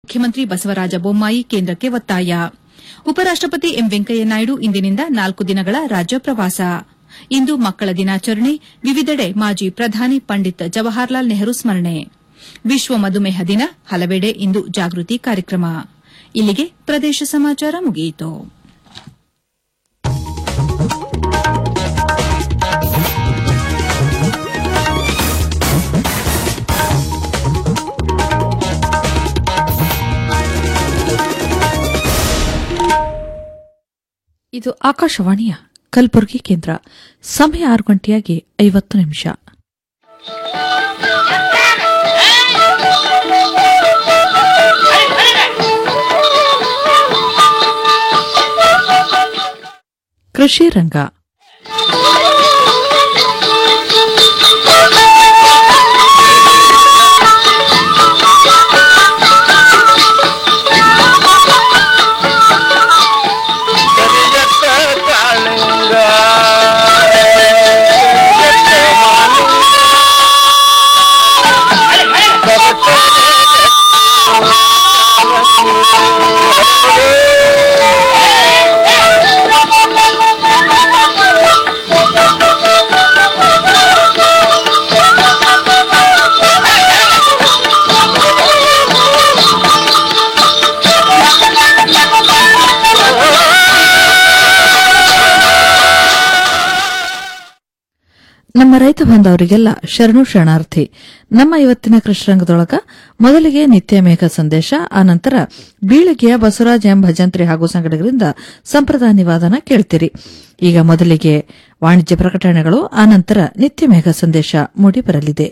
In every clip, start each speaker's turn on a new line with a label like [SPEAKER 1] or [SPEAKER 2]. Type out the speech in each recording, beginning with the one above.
[SPEAKER 1] ಮುಖ್ಯಮಂತ್ರಿ ಬಸವರಾಜ ಬೊಮ್ಮಾಯಿ ಕೇಂದ್ರಕ್ಕೆ ಒತ್ತಾಯ ಉಪರಾಷ್ಟಪತಿ ಎಂ ವೆಂಕಯ್ಯನಾಯ್ಡು ಇಂದಿನಿಂದ ನಾಲ್ಕು ದಿನಗಳ ರಾಜ್ಯ ಪ್ರವಾಸ ಇಂದು ಮಕ್ಕಳ ದಿನಾಚರಣೆ ವಿವಿಧೆಡೆ ಮಾಜಿ ಪ್ರಧಾನಿ ಪಂಡಿತ್ ಜವಾಹರ್ಲಾಲ್ ನೆಹರು ಸ್ಮರಣೆ ವಿಶ್ವ ಮಧುಮೇಹ ದಿನ ಹಲವೆಡೆ ಇಂದು ಜಾಗೃತಿ ಕಾರ್ಯಕ್ರಮ ಇಲ್ಲಿಗೆ ಪ್ರದೇಶ ಸಮಾಚಾರ ಮುಗಿಯಿತು
[SPEAKER 2] ಇದು ಆಕಾಶವಾಣಿಯ ಕಲಬುರಗಿ ಕೇಂದ್ರ ಸಮಯ ಆರು ಗಂಟೆಯಾಗಿ ಐವತ್ತು ನಿಮಿಷ ಕೃಷಿ ರಂಗ
[SPEAKER 3] ಕರಿಯತ್ತ ಕಾಳಿಂಗ
[SPEAKER 2] ನಮ್ಮ ರೈತ ಬಾಂಧವರಿಗೆಲ್ಲ ಶರಣು ಶರಣಾರ್ಥಿ ನಮ್ಮ ಇವತ್ತಿನ ಕೃಷಿರಂಗದೊಳಗ ಮೊದಲಿಗೆ ನಿತ್ಯ ಮೇಘ ಸಂದೇಶ ಆನಂತರ ಬೀಳಗಿಯ ಬಸವರಾಜ ಎಂ ಭಜಂತ್ರಿ ಹಾಗೂ ಸಂಘಟಕರಿಂದ ಸಂಪ್ರದಾಯ ನಿವಾದನ ಕೇಳ್ತೀರಿ ಈಗ ಮೊದಲಿಗೆ ವಾಣಿಜ್ಯ ಪ್ರಕಟಣೆಗಳು ಆನಂತರ ನಿತ್ಯ ಮೇಘ ಸಂದೇಶ ಮೂಡಿಬರಲಿದೆ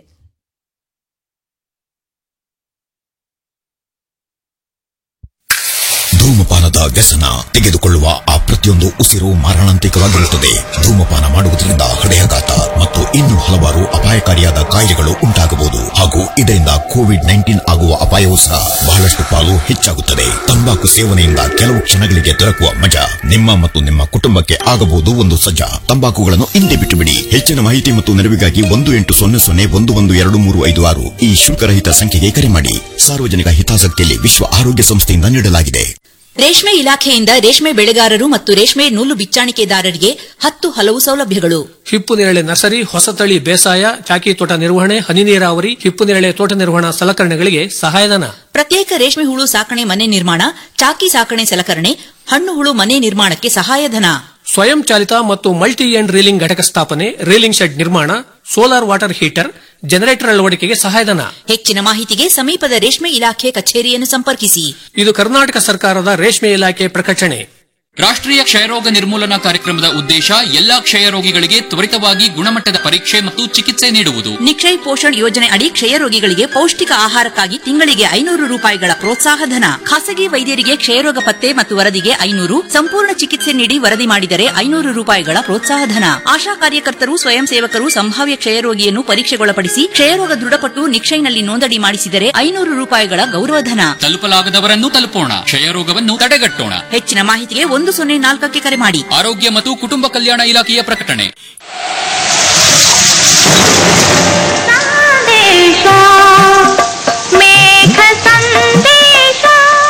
[SPEAKER 4] ಧೂಮಪಾನದ ವ್ಯಸನ ತೆಗೆದುಕೊಳ್ಳುವ ಆ ಪ್ರತಿಯೊಂದು ಉಸಿರು ಮಾರಣಾಂತಿಕವಾಗಿರುತ್ತದೆ ಧೂಮಪಾನ ಮಾಡುವುದರಿಂದ ಹೃದಯಾಘಾತ ಮತ್ತು ಇನ್ನೂ ಹಲವಾರು ಅಪಾಯಕಾರಿಯಾದ ಕಾಯಿಲೆಗಳು ಉಂಟಾಗಬಹುದು ಹಾಗೂ ಇದರಿಂದ ಕೋವಿಡ್ ನೈನ್ಟೀನ್ ಆಗುವ ಅಪಾಯವೂ ಸಹ ಬಹಳಷ್ಟು ಪಾಲು ಹೆಚ್ಚಾಗುತ್ತದೆ ತಂಬಾಕು ಸೇವನೆಯಿಂದ ಕೆಲವು ಕ್ಷಣಗಳಿಗೆ ದೊರಕುವ ಮಜಾ ನಿಮ್ಮ ಮತ್ತು ನಿಮ್ಮ ಕುಟುಂಬಕ್ಕೆ ಆಗಬಹುದು ಒಂದು ಸಜ್ಜಾ ತಂಬಾಕುಗಳನ್ನು ಹಿಂದೆ ಬಿಟ್ಟು ಬಿಡಿ ಹೆಚ್ಚಿನ ಮಾಹಿತಿ ಮತ್ತು ನೆರವಿಗಾಗಿ ಒಂದು ಎಂಟು ಸೊನ್ನೆ ಸೊನ್ನೆ ಒಂದು ಒಂದು ಎರಡು ಮೂರು ಐದು ಆರು ಈ ಶುಲ್ಕರಹಿತ ಸಂಖ್ಯೆಗೆ ಕರೆ ಮಾಡಿ ಸಾರ್ವಜನಿಕ ಹಿತಾಸಕ್ತಿಯಲ್ಲಿ ವಿಶ್ವ ಆರೋಗ್ಯ ಸಂಸ್ಥೆಯಿಂದ ನೀಡಲಾಗಿದೆ
[SPEAKER 5] ರೇಷ್ಮೆ ಇಲಾಖೆಯಿಂದ ರೇಷ್ಮೆ ಬೆಳೆಗಾರರು ಮತ್ತು ರೇಷ್ಮೆ ನೂಲು ಬಿಚ್ಚಾಣಿಕೆದಾರರಿಗೆ ಹತ್ತು ಹಲವು ಸೌಲಭ್ಯಗಳು
[SPEAKER 6] ಹಿಪ್ಪು ನೇರಳೆ ನರ್ಸರಿ ಹೊಸತಳಿ ಬೇಸಾಯ ಚಾಕಿ ತೋಟ ನಿರ್ವಹಣೆ ಹನಿ ನೀರಾವರಿ ಹಿಪ್ಪು ನೇರಳೆ ತೋಟ ನಿರ್ವಹಣಾ ಸಲಕರಣೆಗಳಿಗೆ ಸಹಾಯಧನ
[SPEAKER 5] ಪ್ರತ್ಯೇಕ ರೇಷ್ಮೆ ಹುಳು ಸಾಕಣೆ ಮನೆ ನಿರ್ಮಾಣ ಚಾಕಿ ಸಾಕಣೆ ಸಲಕರಣೆ ಹಣ್ಣು ಹುಳು ಮನೆ ನಿರ್ಮಾಣಕ್ಕೆ ಸಹಾಯಧನ
[SPEAKER 6] ಸ್ವಯಂ ಚಾಲಿತ ಮತ್ತು ಮಲ್ಟಿ ಎಂಡ್ ರೀಲಿಂಗ್ ಘಟಕ ಸ್ಥಾಪನೆ ರೀಲಿಂಗ್ ಶೆಡ್ ನಿರ್ಮಾಣ ಸೋಲಾರ್ ವಾಟರ್ ಹೀಟರ್ ಜನರೇಟರ್ ಅಳವಡಿಕೆಗೆ ಸಹಾಯಧನ
[SPEAKER 5] ಹೆಚ್ಚಿನ ಮಾಹಿತಿಗೆ ಸಮೀಪದ ರೇಷ್ಮೆ ಇಲಾಖೆ ಕಚೇರಿಯನ್ನು ಸಂಪರ್ಕಿಸಿ
[SPEAKER 6] ಇದು ಕರ್ನಾಟಕ ಸರ್ಕಾರದ ರೇಷ್ಮೆ ಇಲಾಖೆ ಪ್ರಕಟಣೆ
[SPEAKER 7] ರಾಷ್ಟ್ರೀಯ ಕ್ಷಯರೋಗ ನಿರ್ಮೂಲನಾ ಕಾರ್ಯಕ್ರಮದ ಉದ್ದೇಶ ಎಲ್ಲಾ ಕ್ಷಯರೋಗಿಗಳಿಗೆ ತ್ವರಿತವಾಗಿ ಗುಣಮಟ್ಟದ ಪರೀಕ್ಷೆ ಮತ್ತು ಚಿಕಿತ್ಸೆ ನೀಡುವುದು
[SPEAKER 5] ನಿಕ್ಷಯ್ ಪೋಷಣ್ ಯೋಜನೆ ಅಡಿ ಕ್ಷಯರೋಗಿಗಳಿಗೆ ಪೌಷ್ಟಿಕ ಆಹಾರಕ್ಕಾಗಿ ತಿಂಗಳಿಗೆ ಐನೂರು ರೂಪಾಯಿಗಳ ಪ್ರೋತ್ಸಾಹಧನ ಖಾಸಗಿ ವೈದ್ಯರಿಗೆ ಕ್ಷಯರೋಗ ಪತ್ತೆ ಮತ್ತು ವರದಿಗೆ ಐನೂರು ಸಂಪೂರ್ಣ ಚಿಕಿತ್ಸೆ ನೀಡಿ ವರದಿ ಮಾಡಿದರೆ ಐನೂರು ರೂಪಾಯಿಗಳ ಪ್ರೋತ್ಸಾಹಧನ ಆಶಾ ಕಾರ್ಯಕರ್ತರು ಸ್ವಯಂ ಸೇವಕರು ಸಂಭಾವ್ಯ ಕ್ಷಯರೋಗಿಯನ್ನು ಪರೀಕ್ಷೆಗೊಳಪಡಿಸಿ ಕ್ಷಯರೋಗ ದೃಢಪಟ್ಟು ನಿಕ್ಷಯ್ನಲ್ಲಿ ನೋಂದಣಿ ಮಾಡಿಸಿದರೆ ಐನೂರು ರೂಪಾಯಿಗಳ ಗೌರವಧನ
[SPEAKER 7] ತಲುಪಲಾಗದವರನ್ನು ತಲುಪೋಣ ಕ್ಷಯರೋಗವನ್ನು ತಡೆಗಟ್ಟೋಣ
[SPEAKER 5] ಹೆಚ್ಚಿನ ಮಾಹಿತಿಗೆ ಒಂದು ಸೊನ್ನೆ ನಾಲ್ಕಕ್ಕೆ ಕರೆ ಮಾಡಿ
[SPEAKER 7] ಆರೋಗ್ಯ ಮತ್ತು ಕುಟುಂಬ ಕಲ್ಯಾಣ ಇಲಾಖೆಯ ಪ್ರಕಟಣೆ
[SPEAKER 8] ಸಂದೇಶ ಮೇಘ ಸಂದೇಶ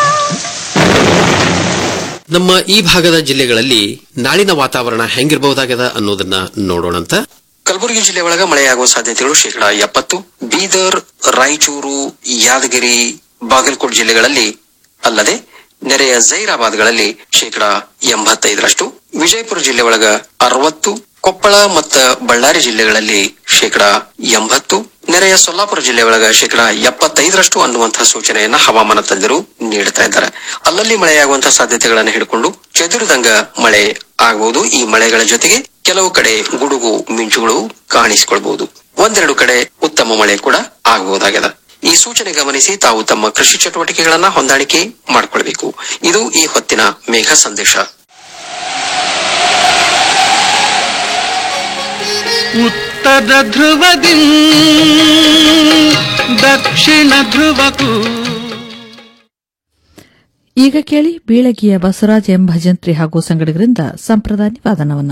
[SPEAKER 9] ನಮ್ಮ ಈ ಭಾಗದ ಜಿಲ್ಲೆಗಳಲ್ಲಿ ನಾಳಿನ ವಾತಾವರಣ ಹೆಂಗಿರಬಹುದಾಗ್ಯದ ಅನ್ನೋದನ್ನ ನೋಡೋಣಂತ ಕಲಬುರಗಿ ಜಿಲ್ಲೆ ಒಳಗ ಮಳೆಯಾಗುವ ಸಾಧ್ಯತೆಗಳು ಶೇಕಡಾ ಎಪ್ಪತ್ತು ಬೀದರ್ ರಾಯಚೂರು ಯಾದಗಿರಿ ಬಾಗಲಕೋಟ್ ಜಿಲ್ಲೆಗಳಲ್ಲಿ ಅಲ್ಲದೆ ನೆರೆಯ ಜೈರಾಬಾದ್ಗಳಲ್ಲಿ ಶೇಕಡಾ ಎಂಬತ್ತೈದರಷ್ಟು ವಿಜಯಪುರ ಜಿಲ್ಲೆ ಒಳಗ ಅರವತ್ತು ಕೊಪ್ಪಳ ಮತ್ತು ಬಳ್ಳಾರಿ ಜಿಲ್ಲೆಗಳಲ್ಲಿ ಶೇಕಡಾ ಎಂಬತ್ತು ನೆರೆಯ ಸೊಲ್ಲಾಪುರ ಜಿಲ್ಲೆ ಒಳಗ ಶೇಕಡಾ ಎಪ್ಪತ್ತೈದರಷ್ಟು ಅನ್ನುವಂತಹ ಸೂಚನೆಯನ್ನ ಹವಾಮಾನ ತಜ್ಞರು ನೀಡುತ್ತಾ ಇದ್ದಾರೆ ಅಲ್ಲಲ್ಲಿ ಮಳೆಯಾಗುವಂತಹ ಸಾಧ್ಯತೆಗಳನ್ನು ಹಿಡ್ಕೊಂಡು ಚದುರಿದಂಗ ಮಳೆ ಆಗಬಹುದು ಈ ಮಳೆಗಳ ಜೊತೆಗೆ ಕೆಲವು ಕಡೆ ಗುಡುಗು ಮಿಂಚುಗಳು ಕಾಣಿಸಿಕೊಳ್ಬಹುದು ಒಂದೆರಡು ಕಡೆ ಉತ್ತಮ ಮಳೆ ಕೂಡ ಆಗಬಹುದಾಗಿದೆ ಈ ಸೂಚನೆ ಗಮನಿಸಿ ತಾವು ತಮ್ಮ ಕೃಷಿ ಚಟುವಟಿಕೆಗಳನ್ನ ಹೊಂದಾಣಿಕೆ ಮಾಡಿಕೊಳ್ಬೇಕು ಇದು ಈ ಹೊತ್ತಿನ ಮೇಘ ಸಂದೇಶ
[SPEAKER 3] ಉತ್ತರ ಧ್ರುವದಿ ದಕ್ಷಿಣ ಧ್ರುವಕ್ಕೂ
[SPEAKER 2] ಈಗ ಕೇಳಿ ಬೀಳಗಿಯ ಬಸವರಾಜ ಎಂ ಭಜಂತ್ರಿ ಹಾಗೂ ಸಂಗಡಿಗರಿಂದ ಸಂಪ್ರದಾಯ ನಿವಾದನವನ್ನ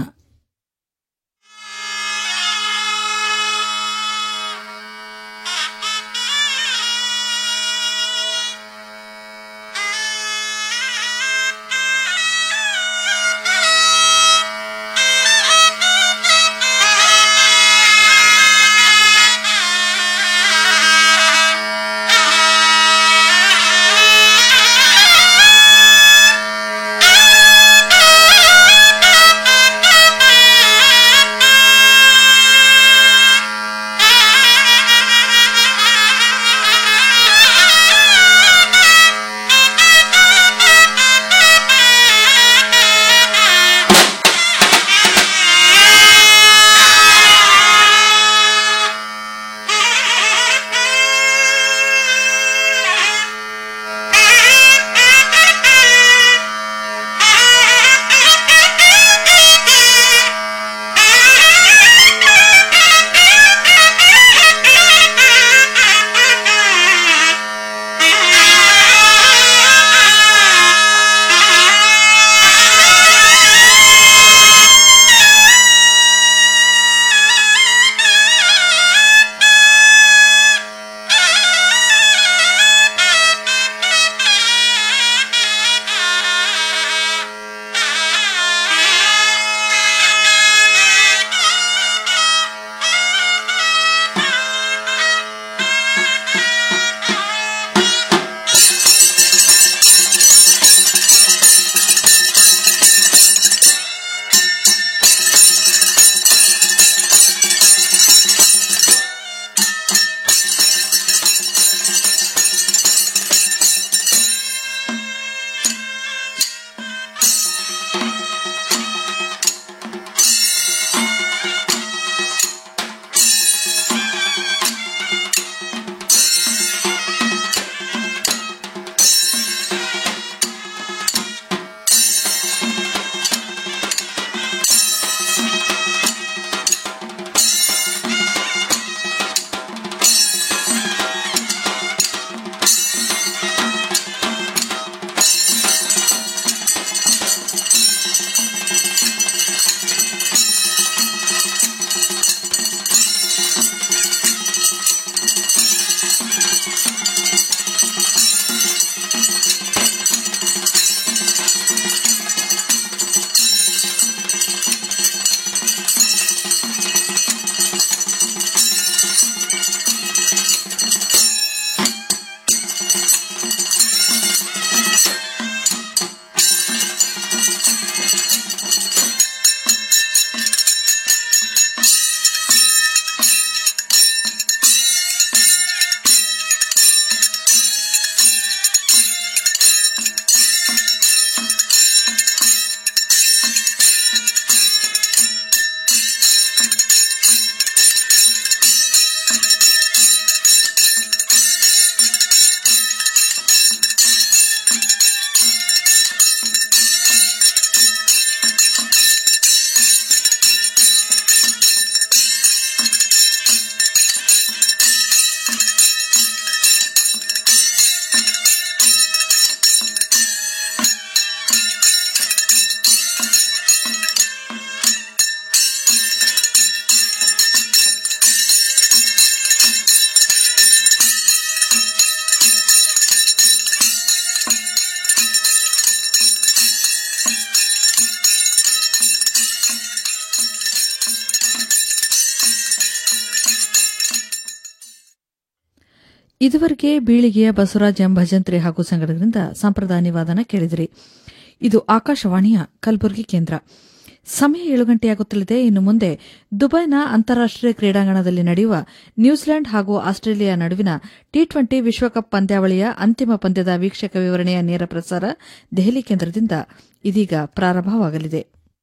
[SPEAKER 2] ಇದುವರೆಗೆ ಬೀಳಿಗೆಯ ಬಸವರಾಜ್ ಎಂ ಭಜಂತ್ರಿ ಹಾಗೂ ಸಂಘಟನೆಯಿಂದ ಸಂಪ್ರದಾಯ ನಿವಾದನ ಕೇಳಿದಿರಿ ಇದು ಆಕಾಶವಾಣಿಯ ಕಲಬುರಗಿ ಕೇಂದ್ರ ಸಮಯ ಏಳು ಗಂಟೆಯಾಗುತ್ತಲಿದೆ ಇನ್ನು ಮುಂದೆ ದುಬೈನ ಅಂತಾರಾಷ್ಟೀಯ ಕ್ರೀಡಾಂಗಣದಲ್ಲಿ ನಡೆಯುವ ನ್ಯೂಜಿಲೆಂಡ್ ಹಾಗೂ ಆಸ್ಟ್ರೇಲಿಯಾ ನಡುವಿನ ಟಿ ಟ್ವೆಂಟಿ ವಿಶ್ವಕಪ್ ಪಂದ್ಯಾವಳಿಯ ಅಂತಿಮ ಪಂದ್ಯದ ವೀಕ್ಷಕ ವಿವರಣೆಯ ನೇರ ಪ್ರಸಾರ ದೆಹಲಿ ಕೇಂದ್ರದಿಂದ ಇದೀಗ ಪ್ರಾರಂಭವಾಗಲಿದೆ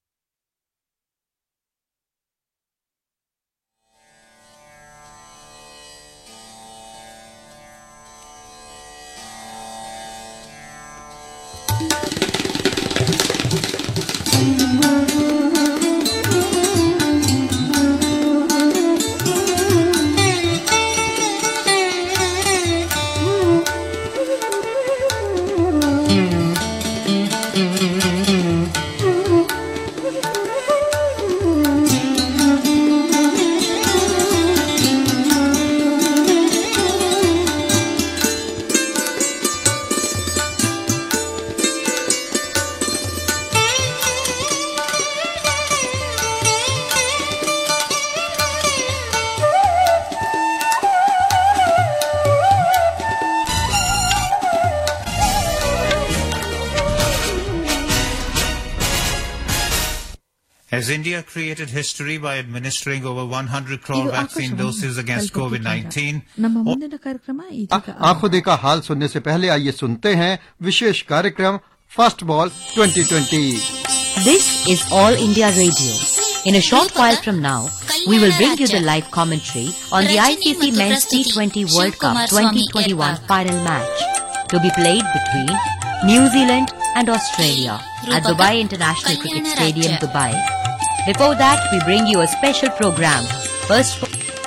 [SPEAKER 10] Has India created history by administering over 100 crore
[SPEAKER 2] ಇದು
[SPEAKER 10] vaccine
[SPEAKER 2] Akashvani
[SPEAKER 10] doses against
[SPEAKER 2] Kalaburagi
[SPEAKER 10] COVID-19?
[SPEAKER 2] ಕೇಂದ್ರ. ನಮ್ಮ ಮುಂದಿನ ಕಾರ್ಯಕ್ರಮ ಇದೀಗ
[SPEAKER 11] आंखों देखा हाल सुनने से पहले आइए सुनते हैं विशेष कार्यक्रम first ball 2020
[SPEAKER 12] This is All India Radio. In a short while from now, we will bring you the live commentary on the ICC Men's T20 World Cup 2021 final match to be played between New Zealand and Australia at Dubai International Cricket Stadium, Dubai. Before that, we bring you a special program. First,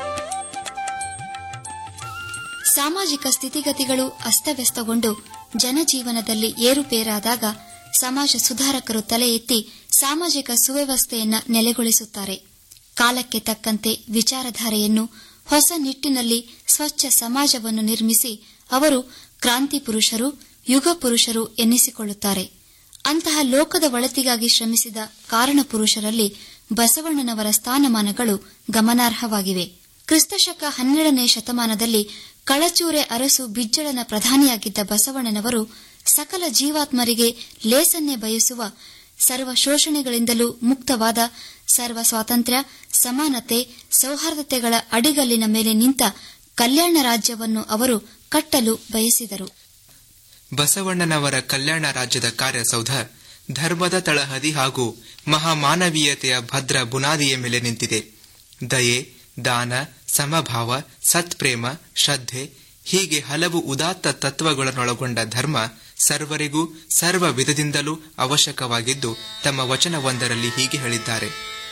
[SPEAKER 13] ಸಾಮಾಜಿಕ ಸ್ಥಿತಿಗತಿಗಳು ಅಸ್ತವ್ಯಸ್ತಗೊಂಡು ಜನಜೀವನದಲ್ಲಿ ಏರುಪೇರಾದಾಗ ಸಮಾಜ ಸುಧಾರಕರು ತಲೆ ಎತ್ತಿ ಸಾಮಾಜಿಕ ಸುವ್ಯವಸ್ಥೆಯನ್ನ ನೆಲೆಗೊಳಿಸುತ್ತಾರೆ ಕಾಲಕ್ಕೆ ತಕ್ಕಂತೆ ವಿಚಾರಧಾರೆಯನ್ನು ಹೊಸ ನಿಟ್ಟಿನಲ್ಲಿ ಸ್ವಚ್ಛ ಸಮಾಜವನ್ನು ನಿರ್ಮಿಸಿ ಅವರು ಕ್ರಾಂತಿ ಪುರುಷರು ಯುಗ ಪುರುಷರು ಎನ್ನಿಸಿಕೊಳ್ಳುತ್ತಾರೆ ಅಂತಹ ಲೋಕದ ಒಳತಿಗಾಗಿ ಶ್ರಮಿಸಿದ ಕಾರಣ ಪುರುಷರಲ್ಲಿ ಬಸವಣ್ಣನವರ ಸ್ಥಾನಮಾನಗಳು ಗಮನಾರ್ಹವಾಗಿವೆ ಕ್ರಿಸ್ತಶಕ ಹನ್ನೆರಡನೇ ಶತಮಾನದಲ್ಲಿ ಕಳಚೂರೆ ಅರಸು ಬಿಜ್ಜಳನ ಪ್ರಧಾನಿಯಾಗಿದ್ದ ಬಸವಣ್ಣನವರು ಸಕಲ ಜೀವಾತ್ಮರಿಗೆ ಲೇಸನ್ನೇ ಬಯಸುವ ಸರ್ವ ಶೋಷಣೆಗಳಿಂದಲೂ ಮುಕ್ತವಾದ ಸರ್ವ ಸ್ವಾತಂತ್ರ್ಯ ಸಮಾನತೆ ಸೌಹಾರ್ದತೆಗಳ ಅಡಿಗಲ್ಲಿನ ಮೇಲೆ ನಿಂತ ಕಲ್ಯಾಣ ರಾಜ್ಯವನ್ನು ಅವರು ಕಟ್ಟಲು ಬಯಸಿದರು
[SPEAKER 14] ಬಸವಣ್ಣನವರ ಕಲ್ಯಾಣ ರಾಜ್ಯದ ಕಾರ್ಯಸೌಧ ಧರ್ಮದ ತಳಹದಿ ಹಾಗೂ ಮಹಾಮಾನವೀಯತೆಯ ಭದ್ರ ಬುನಾದಿಯ ಮೇಲೆ ನಿಂತಿದೆ ದಯೆ ದಾನ ಸಮಭಾವ ಸತ್ಪ್ರೇಮ ಶ್ರದ್ಧೆ ಹೀಗೆ ಹಲವು ಉದಾತ್ತ ತತ್ವಗಳನ್ನೊಳಗೊಂಡ ಧರ್ಮ ಸರ್ವರಿಗೂ ಸರ್ವ ವಿಧದಿಂದಲೂ ಅವಶ್ಯಕವಾಗಿದ್ದು ತಮ್ಮ ವಚನವೊಂದರಲ್ಲಿ ಹೀಗೆ ಹೇಳಿದ್ದಾರೆ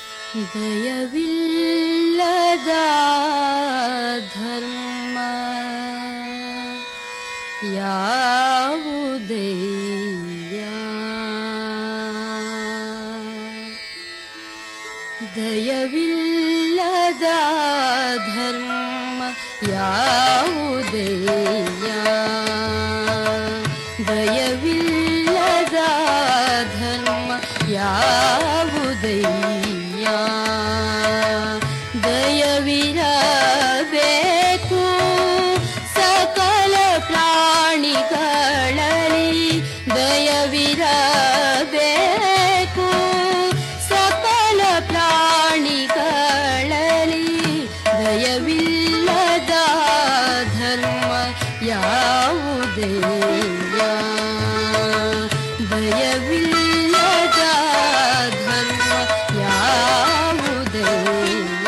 [SPEAKER 15] ದಯವಿಲ್ಲದ ಧರ್ಮ ಯಾವುದಯ್ಯ ದಯವಿಲ್ಲದ ಧರ್ಮ ಯಾವುದಯ್ಯ ದಯವಿಲ್ಲದ ಧರ್ಮ ಯಾವುದಯ್ಯ ದಯವಿರಬೇಕು ಸಕಲ ಪ್ರಾಣಿಗಳಲ್ಲಿ ದಯವಿರಬೇಕು ಸಕಲ ಪ್ರಾಣಿಗಳಲ್ಲಿ ದಯವಿಲ್ಲದ ಧರ್ಮ ಯಾವುದಯ್ಯ ದಯವಿಲ್ಲದ ಧರ್ಮ ಯಾವುದಯ್ಯ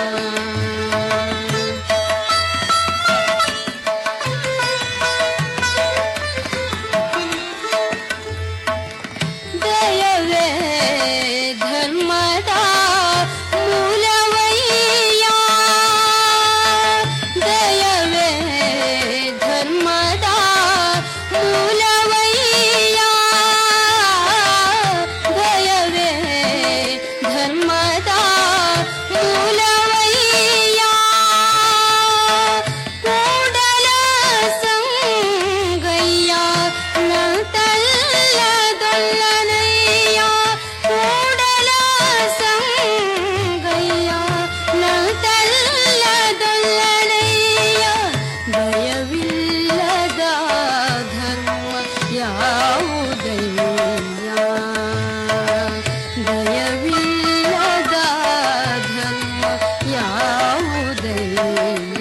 [SPEAKER 15] ದಯವೇ ಧರ್ಮದ ಮೂಲವಯ್ಯ ದಯವೇ ಧರ್ಮದ ಮೂಲವಯ್ಯ ಯಾವುದಯ್ಯ ದಯವಿಲ್ಲದ ಧರ್ಮ ಯಾವುದಯ್ಯ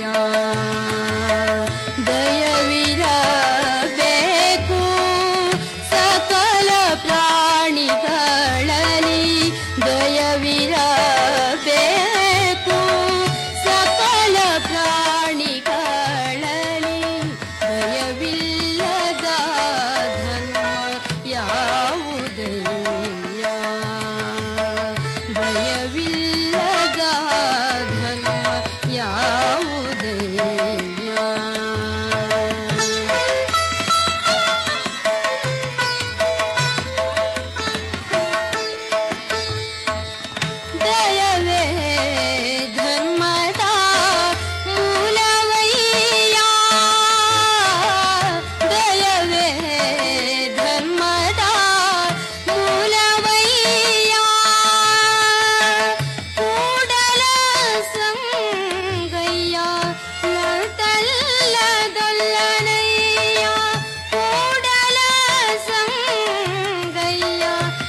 [SPEAKER 15] ದಯವಿರಬೇಕು ಸಕಲ ಪ್ರಾಣಿಗಳಲ್ಲಿ ದಯವಿರಬೇಕು ಸಕಲ ಪ್ರಾಣಿಗಳಲ್ಲಿ ದಯವಿಲ್ಲದ ಧರ್ಮ ಯಾವುದಯ್ಯ ಭಯವಿಲ್ಲದ ಧರ್ಮ ಯಾವುದಯ್ಯ ದಯವೇ ಧರ್ಮದ ಮೂಲವಯ್ಯ ದಯವೇ ಧರ್ಮದ ಮೂಲವಯ್ಯ ಕೂಡಲ ಸಂಗಯ್ಯ ನಲ್ತಲ್ಲದೊಲ್ಲನಯ್ಯ ಕೂಡಲ ಸಂಗಯ್ಯ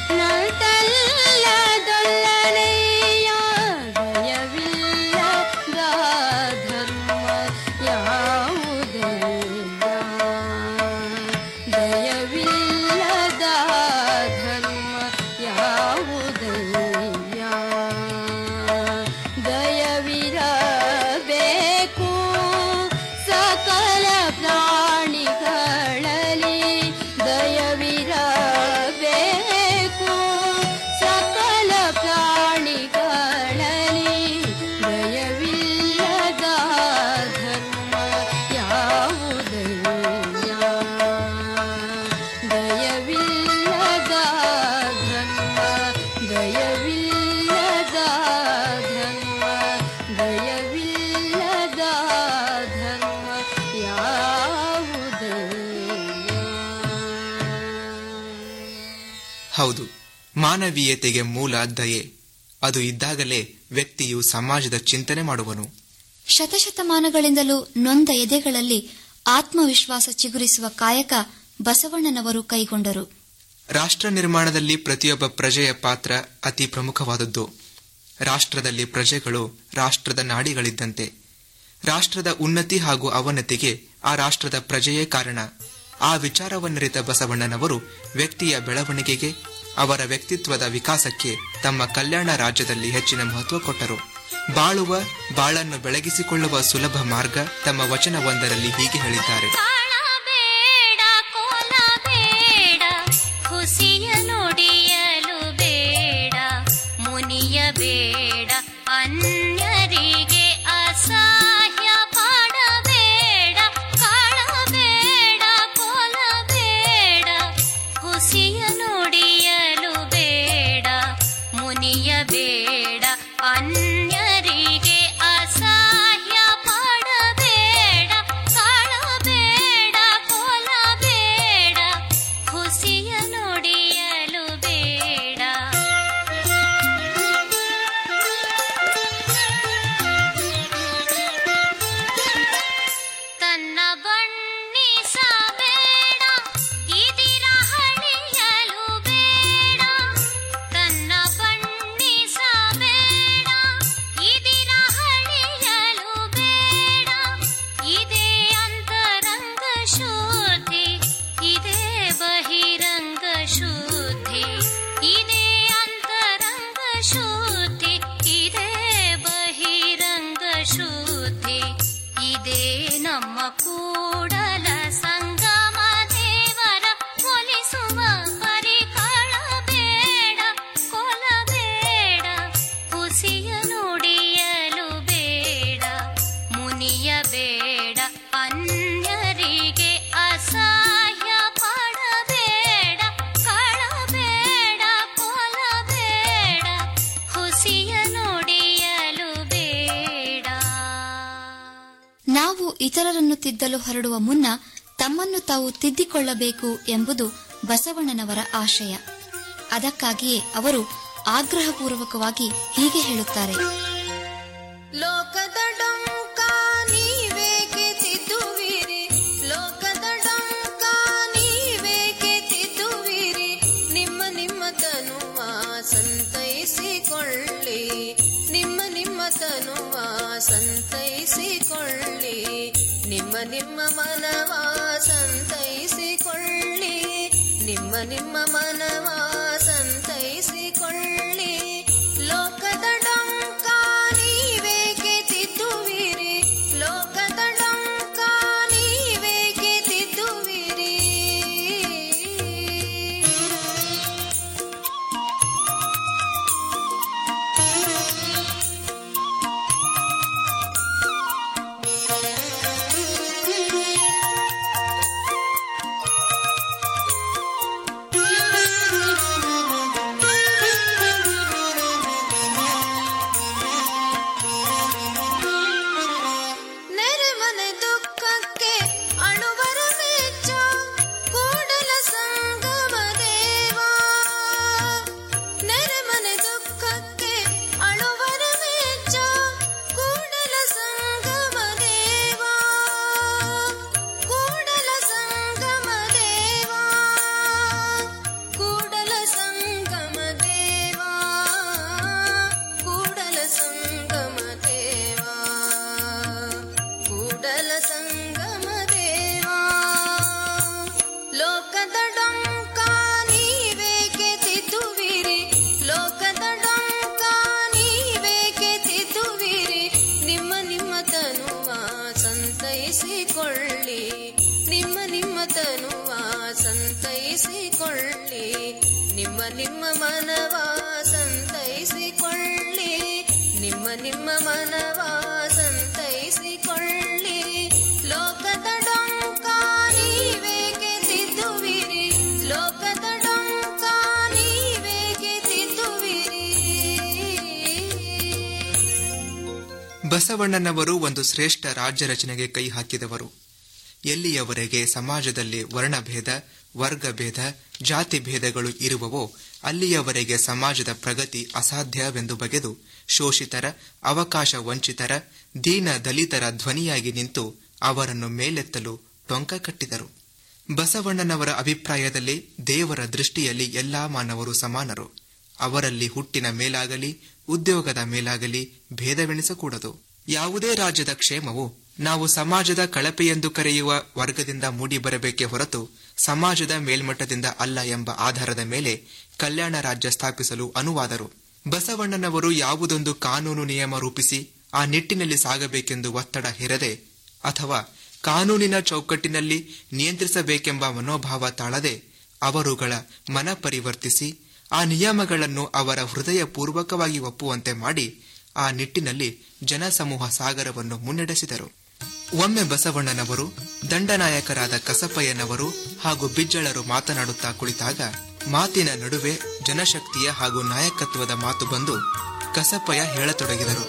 [SPEAKER 15] ನಲ್ತಲ್ಲದೊಲ್ಲನಯ್ಯ ದಯವಿಲ್ಲದ ಧರ್ಮ ಯಾವುದಯ್ಯ ದಯವಿಲ್ಲದ ಧರ್ಮ ಯಾವುದಯ್ಯ ದಯವಿರಬೇಕು ಸಕಲ ಪ್ರಾಣಿಗಳಲ್ಲಿ ದಯವಿರಬೇಕು ಸಕಲ ಪ್ರಾಣಿಗಳಲ್ಲಿ ದಯವಿಲ್ಲದ ಧರ್ಮ ಯಾವುದಯ್ಯ ದಯವಿಲ್ಲದ ಧರ್ಮ ದಯವಿಲ್ಲದ ಧರ್ಮ ದಯವಿಲ್ಲದ ಧರ್ಮ ಯಾವುದಯ್ಯ
[SPEAKER 14] ಹೌದು ಮಾನವೀಯತೆಗೆ ಮೂಲ ದಯೆ ಅದು ಇದ್ದಾಗಲೇ ವ್ಯಕ್ತಿಯು ಸಮಾಜದ ಚಿಂತನೆ ಮಾಡುವನು
[SPEAKER 13] ಶತಶತಮಾನಗಳಿಂದಲೂ ನೊಂದ ಎದೆಗಳಲ್ಲಿ ಆತ್ಮವಿಶ್ವಾಸ ಚಿಗುರಿಸುವ ಕಾಯಕ ಬಸವಣ್ಣನವರು ಕೈಗೊಂಡರು
[SPEAKER 14] ರಾಷ್ಟ್ರ ನಿರ್ಮಾಣದಲ್ಲಿ ಪ್ರತಿಯೊಬ್ಬ ಪ್ರಜೆಯ ಪಾತ್ರ ಅತಿ ಪ್ರಮುಖವಾದದ್ದು ರಾಷ್ಟ್ರದಲ್ಲಿ ಪ್ರಜೆಗಳು ರಾಷ್ಟ್ರದ ನಾಡಿಗಳಿದ್ದಂತೆ ರಾಷ್ಟ್ರದ ಉನ್ನತಿ ಹಾಗೂ ಅವನತಿಗೆ ಆ ರಾಷ್ಟ್ರದ ಪ್ರಜೆಯೇ ಕಾರಣ ಆ ವಿಚಾರವನ್ನರಿತ ಬಸವಣ್ಣನವರು ವ್ಯಕ್ತಿಯ ಬೆಳವಣಿಗೆಗೆ ಅವರ ವ್ಯಕ್ತಿತ್ವದ ವಿಕಾಸಕ್ಕೆ ತಮ್ಮ ಕಲ್ಯಾಣ ರಾಜ್ಯದಲ್ಲಿ ಹೆಚ್ಚಿನ ಮಹತ್ವ ಕೊಟ್ಟರು ಬಾಳುವ ಬಾಳನ್ನು ಬೆಳಗಿಸಿಕೊಳ್ಳುವ ಸುಲಭ ಮಾರ್ಗ ತಮ್ಮ ವಚನವೊಂದರಲ್ಲಿ ಹೀಗೆ ಹೇಳಿದ್ದಾರೆ
[SPEAKER 8] ಬೇಡ ಕೋಲ ಬೇಡ ಹುಸಿಯ ನುಡಿಯಲು ಬೇಡ ಮುನಿಯ ಬೇಡ ಅನ್ಯರಿಗೆ ಅಸಹ್ಯ ಪಾಡಬೇಡ ಕಾಳಬೇಡ ಕೋಲ ಬೇಡ ಹುಸಿಯ ನುಡಿಯಲು ಬೇಡ ಮುನಿಯ ಬೇಡ ಅನ್ಯರಿಗೆ ಅಸಹ್ಯ ಪಾಡಬೇಡ ಕಾಳಬೇಡ ಕೋಲ ಬೇಡ ಹುಸಿಯ ನುಡಿಯಲು ಬೇಡ ತನ್ನ ಬಣ್ಣಿಸಬೇಡ ಇದಿರ ಹಳಿಯಲು ಬೇಡ ತನ್ನ ಬಣ್ಣಿಸಬೇಡ ಇದಿರ ಹಳಿಯಲು ಬೇಡ ಇದೇ ಅಂತರಂಗ ಶುದ್ಧಿ ಇದೇ ಬಹಿರಂಗ ಶುದ್ಧಿ ಇದೇ ಅಂತರಂಗ ಶುದ್ಧಿ ಇದೇ ಬಹಿರಂಗ ಶುದ್ಧಿ ಇದೇ ನಮ್ಮ ಕೂಡಲ ಸಂಗಮ ದೇವರ ಒಲಿಸುವ ಪರಿಕಳ ಬೇಡ ಕೊಲ ಬೇಡ ಹುಸಿಯ ನುಡಿಯಲು ಬೇಡ ಮುನಿಯ ಬೇಡ ಅನ್ಯರಿಗೆ ಅಸಹ್ಯ ಪಡಬೇಡ ಕಳಬೇಡ ಕೊಲ ಬೇಡ ಹುಸಿಯ ನುಡಿಯಲು ಬೇಡ
[SPEAKER 13] ನಾವು ಇತರರನ್ನು ತಿದ್ದಲು ಹೊರಡುವ ಮುನ್ನ ತಮ್ಮನ್ನು ತಾವು ತಿದ್ದಿಕೊಳ್ಳಬೇಕು ಎಂಬುದು ಬಸವಣ್ಣನವರ ಆಶಯ ಅದಕ್ಕಾಗಿಯೇ ಅವರು ಆಗ್ರಹಪೂರ್ವಕವಾಗಿ ಹೀಗೆ ಹೇಳುತ್ತಾರೆ
[SPEAKER 15] ಲೋಕದ ಡೊಂಕ ನೀವೇಕೆ ತಿದ್ದುವಿರಿ ಲೋಕದ ಡೊಂಕ ನೀವೇಕೆ ತಿದ್ದು ಸಂತೈಸಿಕೊಳ್ಳಿ ನಿಮ್ಮ ನಿಮ್ಮ ತನುವ ಸಂತೈಸಿಕೊಳ್ಳಿ ನಿಮ್ಮ ನಿಮ್ಮ ಮನವ ಸಂತೈಸಿಕೊಳ್ಳಿ ನಿಮ್ಮ ನಿಮ್ಮ ಮನವ ಸಂತೈಸಿಕೊಳ್ಳಿ ಲೋಕದ ಡಂಕ ನೀವೇಕೆ ತಿದ್ದುವಿರಿ ಲೋಕದ ಡಂಕ ನೀವೇಕೆ ತಿದ್ದುವಿರಿ ನೆರೆಮನೆ ದುಃಖಕ್ಕೆ ಅಳುವರ ಮೆಚ್ಚ ಕೂಡಲ ಸಂಗಮ ದೇವ ನೆರೆಮನೆ ದುಃಖಕ್ಕೆ ಅಳುವರ ಮೆಚ್ಚ ಕೂಡಲ ಸಂಗಮ ದೇವ ಕೂಡಲ ಸಂಗಮ ದೇವ ಕೂಡಲ ಸಂಗಮ ದೇವ ಕೂಡಲ ಸಂಗಮ ದೇವ ಕೂಡಲ ಸಂಗಮ ದೇವ ಲೋಕದ ಡಂಕ ನೀವೇಕೆ ತಿದ್ದುವಿರಿ ಲೋಕದ ಡಂಕ ನೀವೇಕೆ ತಿದ್ದುವಿರಿ ನಿಮ್ಮ ನಿಮ್ಮ ತನುವ ಸಂತೈಸಿಕೊಳ್ಳಿ ನಿಮ್ಮ ನಿಮ್ಮ ತನುವ ಸಂತೈಸಿಕೊಳ್ಳಿ ನಿಮ್ಮ ನಿಮ್ಮ ಮನವ ಸಂತೈಸಿಕೊಳ್ಳಿ ನಿಮ್ಮ ನಿಮ್ಮ ಮನವ ಸಂತೈಸಿಕೊಳ್ಳಿ ಲೋಕದ ಡೊಂಕ ನೀವೇಕೆ ತಿದ್ದುವಿರಿ ಲೋಕದ ಡೊಂಕ ನೀವೇಕೆ ತಿದ್ದುವಿರಿ
[SPEAKER 14] ಬಸವಣ್ಣನವರು ಒಂದು ಶ್ರೇಷ್ಠ ರಾಜ್ಯ ರಚನೆಗೆ ಕೈ ಹಾಕಿದವರು ಎಲ್ಲಿಯವರೆಗೆ ಸಮಾಜದಲ್ಲಿ ವರ್ಣಭೇದ ವರ್ಗಭೇದ ಜಾತಿ ಭೇದಗಳು ಇರುವವೋ ಅಲ್ಲಿಯವರೆಗೆ ಸಮಾಜದ ಪ್ರಗತಿ ಅಸಾಧ್ಯವೆಂದು ಬಗೆದು ಶೋಷಿತರ ಅವಕಾಶ ವಂಚಿತರ ದೀನ ದಲಿತರ ಧ್ವನಿಯಾಗಿ ನಿಂತು ಅವರನ್ನು ಮೇಲೆತ್ತಲು ಟೊಂಕ ಕಟ್ಟಿದರು ಬಸವಣ್ಣನವರ ಅಭಿಪ್ರಾಯದಲ್ಲಿ ದೇವರ ದೃಷ್ಟಿಯಲ್ಲಿ ಎಲ್ಲಾ ಮಾನವರು ಸಮಾನರು ಅವರಲ್ಲಿ ಹುಟ್ಟಿನ ಮೇಲಾಗಲಿ ಉದ್ಯೋಗದ ಮೇಲಾಗಲಿ ಭೇದವೆಣಿಸಕೂಡದು ಯಾವುದೇ ರಾಜ್ಯದ ಕ್ಷೇಮವು ನಾವು ಸಮಾಜದ ಕಳಪೆಯೆಂದು ಕರೆಯುವ ವರ್ಗದಿಂದ ಮೂಡಿಬರಬೇಕೇ ಹೊರತು ಸಮಾಜದ ಮೇಲ್ಮಟ್ಟದಿಂದ ಅಲ್ಲ ಎಂಬ ಆಧಾರದ ಮೇಲೆ ಕಲ್ಯಾಣ ರಾಜ್ಯ ಸ್ಥಾಪಿಸಲು ಅನುವಾದರು ಬಸವಣ್ಣನವರು ಯಾವುದೊಂದು ಕಾನೂನು ನಿಯಮ ರೂಪಿಸಿ ಆ ನಿಟ್ಟಿನಲ್ಲಿ ಸಾಗಬೇಕೆಂದು ಒತ್ತಡ ಹೇರದೆ ಅಥವಾ ಕಾನೂನಿನ ಚೌಕಟ್ಟಿನಲ್ಲಿ ನಿಯಂತ್ರಿಸಬೇಕೆಂಬ ಮನೋಭಾವ ತಾಳದೆ ಅವರುಗಳ ಮನ ಪರಿವರ್ತಿಸಿ ಆ ನಿಯಮಗಳನ್ನು ಅವರ ಹೃದಯಪೂರ್ವಕವಾಗಿ ಒಪ್ಪುವಂತೆ ಮಾಡಿ ಆ ನಿಟ್ಟಿನಲ್ಲಿ ಜನಸಮೂಹ ಸಾಗರವನ್ನು ಮುನ್ನಡೆಸಿದರು ಒಮ್ಮೆ ಬಸವಣ್ಣನವರು ದಂಡನಾಯಕರಾದ ಕಸಪಯ್ಯನವರು ಹಾಗೂ ಬಿಜ್ಜಳರು ಮಾತನಾಡುತ್ತಾ ಕುಳಿತಾಗ ಮಾತಿನ ನಡುವೆ ಜನಶಕ್ತಿಯ ಹಾಗೂ ನಾಯಕತ್ವದ ಮಾತು ಬಂದು ಕಸಪಯ್ಯ ಹೇಳತೊಡಗಿದರು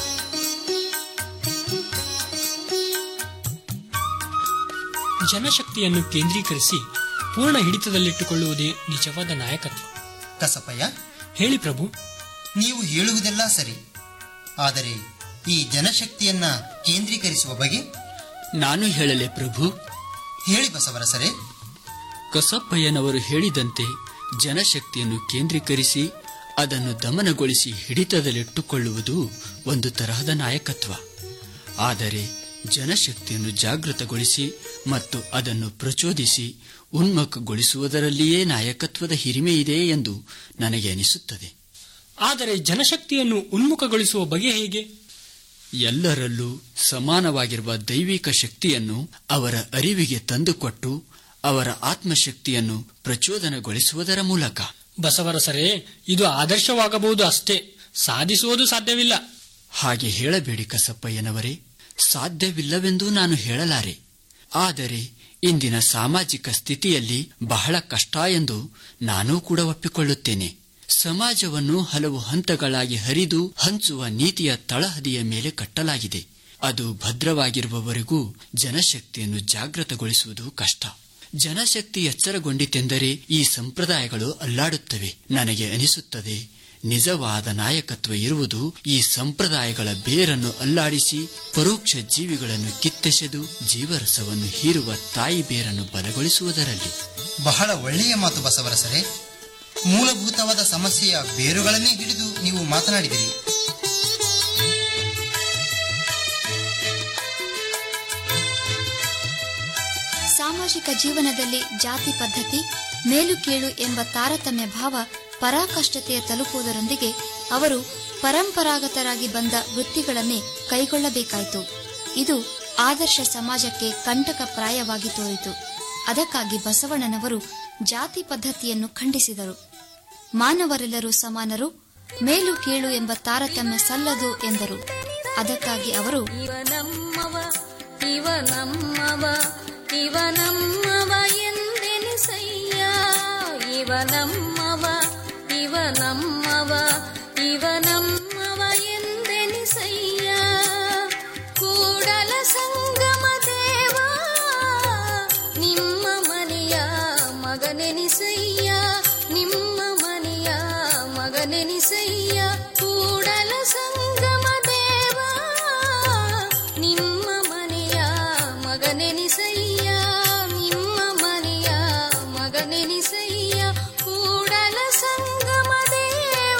[SPEAKER 16] ಜನಶಕ್ತಿಯನ್ನು ಕೇಂದ್ರೀಕರಿಸಿ ಪೂರ್ಣ ಹಿಡಿತದಲ್ಲಿಟ್ಟುಕೊಳ್ಳುವುದೇ ನಿಜವಾದ ನಾಯಕತ್ವ
[SPEAKER 17] ಕಸಪಯ್ಯ
[SPEAKER 16] ಹೇಳಿ ಪ್ರಭು
[SPEAKER 17] ನೀವು ಹೇಳುವುದೆಲ್ಲ ಸರಿ ಆದರೆ ಈ ಜನಶಕ್ತಿಯನ್ನ ಕೇಂದ್ರೀಕರಿಸುವ ಬಗೆ
[SPEAKER 18] ನಾನು ಹೇಳಲೆ ಪ್ರಭು
[SPEAKER 17] ಹೇಳಿ ಬಸವರಸರೇ
[SPEAKER 18] ಕಸಪ್ಪಯ್ಯನವರು ಹೇಳಿದಂತೆ ಜನಶಕ್ತಿಯನ್ನು ಕೇಂದ್ರೀಕರಿಸಿ ಅದನ್ನು ದಮನಗೊಳಿಸಿ ಹಿಡಿತದಲ್ಲಿಟ್ಟುಕೊಳ್ಳುವುದು ಒಂದು ತರಹದ ನಾಯಕತ್ವ ಆದರೆ ಜನಶಕ್ತಿಯನ್ನು ಜಾಗೃತಗೊಳಿಸಿ ಮತ್ತು ಅದನ್ನು ಪ್ರಚೋದಿಸಿ ಉನ್ಮುಖಗೊಳಿಸುವುದರಲ್ಲಿಯೇ ನಾಯಕತ್ವದ ಹಿರಿಮೆ ಇದೆ ಎಂದು ನನಗೆ ಅನಿಸುತ್ತದೆ
[SPEAKER 16] ಆದರೆ ಜನಶಕ್ತಿಯನ್ನು ಉನ್ಮುಖಗೊಳಿಸುವ ಬಗೆ ಹೇಗೆ
[SPEAKER 18] ಎಲ್ಲರಲ್ಲೂ ಸಮಾನವಾಗಿರುವ ದೈವಿಕ ಶಕ್ತಿಯನ್ನು ಅವರ ಅರಿವಿಗೆ ತಂದುಕೊಟ್ಟು ಅವರ ಆತ್ಮಶಕ್ತಿಯನ್ನು ಪ್ರಚೋದನೆಗೊಳಿಸುವುದರ ಮೂಲಕ
[SPEAKER 16] ಬಸವರಸರೇ ಇದು ಆದರ್ಶವಾಗಬಹುದು ಅಷ್ಟೇ ಸಾಧಿಸುವುದು ಸಾಧ್ಯವಿಲ್ಲ
[SPEAKER 18] ಹಾಗೆ ಹೇಳಬೇಡಿ ಕಸಪ್ಪಯ್ಯನವರೇ ಸಾಧ್ಯವಿಲ್ಲವೆಂದೂ ನಾನು ಹೇಳಲಾರೆ ಆದರೆ ಇಂದಿನ ಸಾಮಾಜಿಕ ಸ್ಥಿತಿಯಲ್ಲಿ ಬಹಳ ಕಷ್ಟ ಎಂದು ನಾನೂ ಕೂಡ ಒಪ್ಪಿಕೊಳ್ಳುತ್ತೇನೆ ಸಮಾಜವನ್ನು ಹಲವು ಹಂತಗಳಾಗಿ ಹರಿದು ಹಂಚುವ ನೀತಿಯ ತಳಹದಿಯ ಮೇಲೆ ಕಟ್ಟಲಾಗಿದೆ ಅದು ಭದ್ರವಾಗಿರುವವರೆಗೂ ಜನಶಕ್ತಿಯನ್ನು ಜಾಗೃತಗೊಳಿಸುವುದು ಕಷ್ಟ ಜನಶಕ್ತಿ ಎಚ್ಚರಗೊಂಡಿತೆಂದರೆ ಈ ಸಂಪ್ರದಾಯಗಳು ಅಲ್ಲಾಡುತ್ತವೆ ನನಗೆ ಅನಿಸುತ್ತದೆ ನಿಜವಾದ ನಾಯಕತ್ವ ಇರುವುದು ಈ ಸಂಪ್ರದಾಯಗಳ ಬೇರನ್ನು ಅಲ್ಲಾಡಿಸಿ ಪರೋಕ್ಷ ಜೀವಿಗಳನ್ನು ಕಿತ್ತೆಸೆದು ಜೀವರಸವನ್ನು ಹೀರುವ ತಾಯಿ ಬೇರನ್ನು ಬಲಗೊಳಿಸುವುದರಲ್ಲಿ
[SPEAKER 17] ಬಹಳ ಒಳ್ಳೆಯ ಮಾತು ಬಸವರಸರೇ ಮೂಲಭೂತವಾದ ಸಮಸ್ಯೆಯ ಬೇರುಗಳನ್ನೇ ಹಿಡಿದು ನೀವು ಮಾತನಾಡಿದಿರಿ
[SPEAKER 13] ಸಾಮಾಜಿಕ ಜೀವನದಲ್ಲಿ ಜಾತಿ ಪದ್ಧತಿ ಮೇಲು ಕೀಳು ಎಂಬ ತಾರತಮ್ಯ ಭಾವ ಪರಾಕಷ್ಟತೆಯ ತಲುಪುವುದರೊಂದಿಗೆ ಅವರು ಪರಂಪರಾಗತರಾಗಿ ಬಂದ ವೃತ್ತಿಗಳನ್ನೇ ಕೈಗೊಳ್ಳಬೇಕಾಯಿತು ಇದು ಆದರ್ಶ ಸಮಾಜಕ್ಕೆ ಕಂಟಕಪ್ರಾಯವಾಗಿ ತೋರಿತು ಅದಕ್ಕಾಗಿ ಬಸವಣ್ಣನವರು ಜಾತಿ ಪದ್ಧತಿಯನ್ನು ಖಂಡಿಸಿದರು ಮಾನವರೆಲ್ಲರೂ ಸಮಾನರು ಮೇಲು ಕೀಳು ಎಂಬ ತಾರತಮ್ಯ ಸಲ್ಲದು ಎಂದರು ಅದಕ್ಕಾಗಿ ಅವರು
[SPEAKER 15] ಇವ ನಮ್ಮವ ಇವ ನಮ್ಮವ ಇವ ನಮ್ಮವ ಎಂದೆನಿಸಯ್ಯ ಇವ ನಮ್ಮವ ಇವ ನಮ್ಮವ ಇವ ನಮ್ಮವ ಎಂದೆನಿಸಯ್ಯ ಕೂಡಲ ಸಂಗಮ ದೇವ ನಿಮ್ಮ ಮನೆಯ ಮಗನೆನಿಸಯ್ಯ ನಿಮ್ಮ ಮನೆಯ ಮಗನೆನಿಸಯ್ಯ ಕೂಡಲ ಸಂಗಮ ದೇವ ನಿಮ್ಮ ಮನೆಯ ಮಗನೆನಿಸಯ್ಯ ನಿಮ್ಮ ಮನೆಯ ಮಗನೆನಿಸಯ್ಯ ಕೂಡಲ ಸಂಗಮ ದೇವ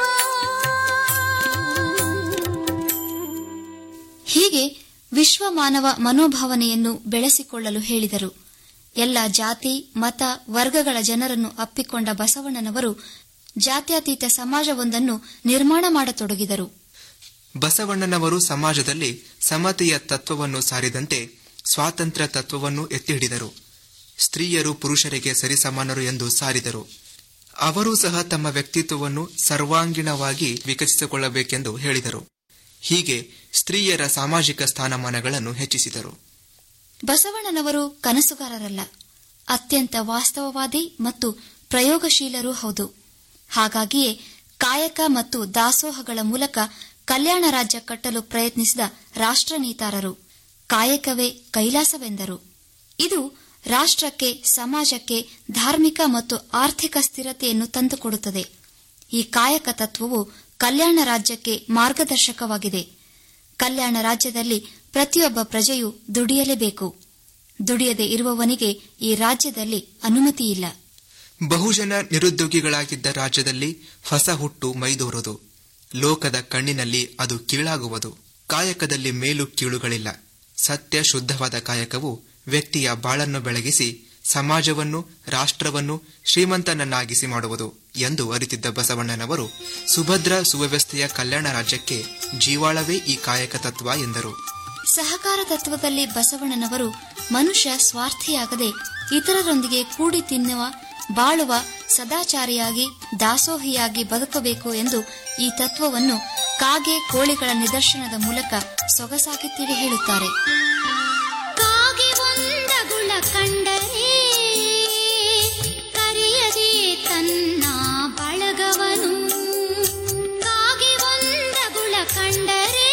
[SPEAKER 13] ಹೀಗೆ ವಿಶ್ವ ಮಾನವ ಮನೋಭಾವನೆಯನ್ನು ಬೆಳೆಸಿಕೊಳ್ಳಲು ಹೇಳಿದರು ಎಲ್ಲ ಜಾತಿ ಮತ ವರ್ಗಗಳ ಜನರನ್ನು ಅಪ್ಪಿಕೊಂಡ ಬಸವಣ್ಣನವರು ಜಾತ್ಯತೀತ ಸಮಾಜವೊಂದನ್ನು ನಿರ್ಮಾಣ ಮಾಡತೊಡಗಿದರು
[SPEAKER 14] ಬಸವಣ್ಣನವರು ಸಮಾಜದಲ್ಲಿ ಸಮತೆಯ ತತ್ವವನ್ನು ಸಾರಿದಂತೆ ಸ್ವಾತಂತ್ರ್ಯ ತತ್ವವನ್ನು ಎತ್ತಿ ಹಿಡಿದರು ಸ್ತ್ರೀಯರು ಪುರುಷರಿಗೆ ಸರಿಸಮಾನರು ಎಂದು ಸಾರಿದರು ಅವರೂ ಸಹ ತಮ್ಮ ವ್ಯಕ್ತಿತ್ವವನ್ನು ಸರ್ವಾಂಗೀಣವಾಗಿ ವಿಕಸಿಸಿಕೊಳ್ಳಬೇಕೆಂದು ಹೇಳಿದರು ಹೀಗೆ ಸ್ತ್ರೀಯರ ಸಾಮಾಜಿಕ ಸ್ಥಾನಮಾನಗಳನ್ನು ಹೆಚ್ಚಿಸಿದರು
[SPEAKER 13] ಬಸವಣ್ಣನವರು ಕನಸುಗಾರರಲ್ಲ ಅತ್ಯಂತ ವಾಸ್ತವವಾದಿ ಮತ್ತು ಪ್ರಯೋಗಶೀಲರೂ ಹೌದು ಹಾಗಾಗಿಯೇ ಕಾಯಕ ಮತ್ತು ದಾಸೋಹಗಳ ಮೂಲಕ ಕಲ್ಯಾಣ ರಾಜ್ಯ ಕಟ್ಟಲು ಪ್ರಯತ್ನಿಸಿದ ರಾಷ್ಟ್ರನೀತಾರರು ಕಾಯಕವೇ ಕೈಲಾಸವೆಂದರು ಇದು ರಾಷ್ಟ್ರಕ್ಕೆ ಸಮಾಜಕ್ಕೆ ಧಾರ್ಮಿಕ ಮತ್ತು ಆರ್ಥಿಕ ಸ್ಥಿರತೆಯನ್ನು ತಂದುಕೊಡುತ್ತದೆ ಈ ಕಾಯಕ ತತ್ವವು ಕಲ್ಯಾಣ ರಾಜ್ಯಕ್ಕೆ ಮಾರ್ಗದರ್ಶಕವಾಗಿದೆ ಕಲ್ಯಾಣ ರಾಜ್ಯದಲ್ಲಿ ಪ್ರತಿಯೊಬ್ಬ ಪ್ರಜೆಯು ದುಡಿಯಲೇಬೇಕು ದುಡಿಯದೆ ಇರುವವನಿಗೆ ಈ ರಾಜ್ಯದಲ್ಲಿ ಅನುಮತಿಯಿಲ್ಲ
[SPEAKER 14] ಬಹುಜನ ನಿರುದ್ಯೋಗಿಗಳಾಗಿದ್ದ ರಾಜ್ಯದಲ್ಲಿ ಹೊಸ ಹುಟ್ಟು ಮೈದೋರುವುದು ಲೋಕದ ಕಣ್ಣಿನಲ್ಲಿ ಅದು ಕೀಳಾಗುವುದು ಕಾಯಕದಲ್ಲಿ ಮೇಲು ಕೀಳುಗಳಿಲ್ಲ ಸತ್ಯ ಶುದ್ಧವಾದ ಕಾಯಕವು ವ್ಯಕ್ತಿಯ ಬಾಳನ್ನು ಬೆಳಗಿಸಿ ಸಮಾಜವನ್ನು ರಾಷ್ಟ್ರವನ್ನು ಶ್ರೀಮಂತನನ್ನಾಗಿಸಿ ಮಾಡುವುದು ಎಂದು ಅರಿತಿದ್ದ ಬಸವಣ್ಣನವರು ಸುಭದ್ರ ಸುವ್ಯವಸ್ಥೆಯ ಕಲ್ಯಾಣ ರಾಜ್ಯಕ್ಕೆ ಜೀವಾಳವೇ ಈ ಕಾಯಕ ತತ್ವ ಎಂದರು
[SPEAKER 13] ಸಹಕಾರ ತತ್ವದಲ್ಲಿ ಬಸವಣ್ಣನವರು ಮನುಷ್ಯ ಸ್ವಾರ್ಥಿಯಾಗದೆ ಇತರರೊಂದಿಗೆ ಕೂಡಿ ತಿನ್ನುವ ಬಾಳುವ ಸದಾಚಾರಿಯಾಗಿ ದಾಸೋಹಿಯಾಗಿ ಬದುಕಬೇಕು ಎಂದು ಈ ತತ್ವವನ್ನು ಕಾಗೆ ಕೋಳಿಗಳ ನಿದರ್ಶನದ ಮೂಲಕ ಸೊಗಸಾಗಿ ತಿಳಿ ಹೇಳುತ್ತಾರೆ
[SPEAKER 8] ಕಾಗೆ ಒಂದಗುಳ ಕಂಡರೆ ಕರೆಯದೆ ತನ್ನ ಬಳಗವನು ಕಾಗೆ ಒಂದಗುಳ ಕಂಡರೆ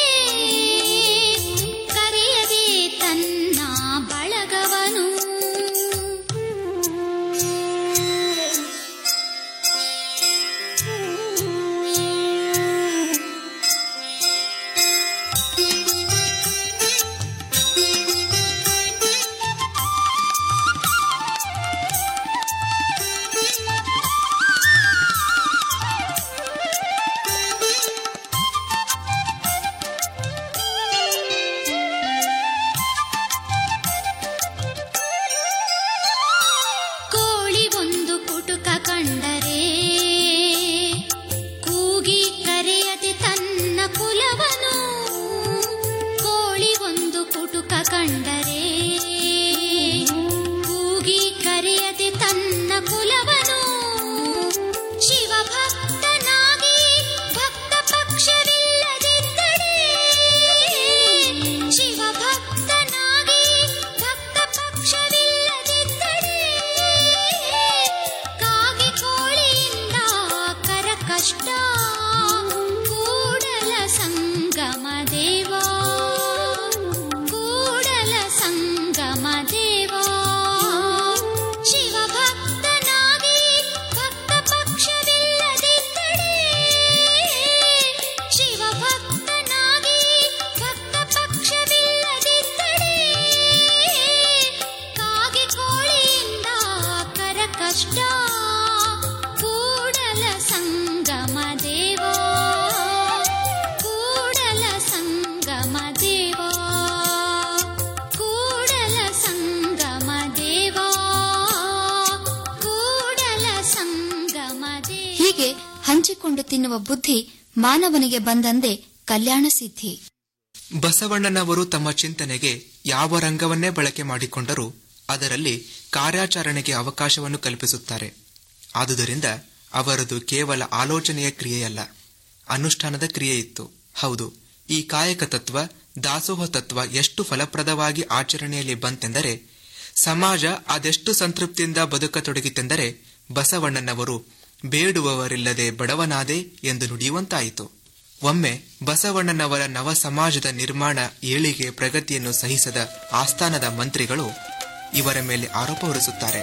[SPEAKER 8] ಕರೆಯದೆ ತನ್ನ ಬಳಗವನು
[SPEAKER 13] ಹೀಗೆ ಹಂಚಿಕೊಂಡು ತಿನ್ನುವ ಬುದ್ಧಿ ಮಾನವನಿಗೆ ಬಂದಂದೇ ಕಲ್ಯಾಣ ಸಿದ್ಧಿ
[SPEAKER 14] ಬಸವಣ್ಣನವರು ತಮ್ಮ ಚಿಂತನೆಗೆ ಯಾವ ರಂಗವನ್ನೇ ಬಳಕೆ ಮಾಡಿಕೊಂಡರೂ ಅದರಲ್ಲಿ ಕಾರ್ಯಾಚರಣೆಗೆ ಅವಕಾಶವನ್ನು ಕಲ್ಪಿಸುತ್ತಾರೆ ಆದುದರಿಂದ ಅವರದು ಕೇವಲ ಆಲೋಚನೆಯ ಕ್ರಿಯೆಯಲ್ಲ ಅನುಷ್ಠಾನದ ಕ್ರಿಯೆ ಇತ್ತು ಹೌದು ಈ ಕಾಯಕ ತತ್ವ ದಾಸೋಹ ತತ್ವ ಎಷ್ಟು ಫಲಪ್ರದವಾಗಿ ಆಚರಣೆಯಲ್ಲಿ ಬಂತೆಂದರೆ ಸಮಾಜ ಅದೆಷ್ಟು ಸಂತೃಪ್ತಿಯಿಂದ ಬದುಕತೊಡಗಿತೆಂದರೆ ಬಸವಣ್ಣನವರು ಬೇಡುವವರಿಲ್ಲದೆ ಬಡವನಾದೆ ಎಂದು ನುಡಿಯುವಂತಾಯಿತು ಒಮ್ಮೆ ಬಸವಣ್ಣನವರ ನವ ಸಮಾಜದ ನಿರ್ಮಾಣ ಏಳಿಗೆ ಪ್ರಗತಿಯನ್ನು ಸಹಿಸದ ಆಸ್ಥಾನದ ಮಂತ್ರಿಗಳು ಇವರ ಮೇಲೆ ಆರೋಪ ಹೊರಿಸುತ್ತಾರೆ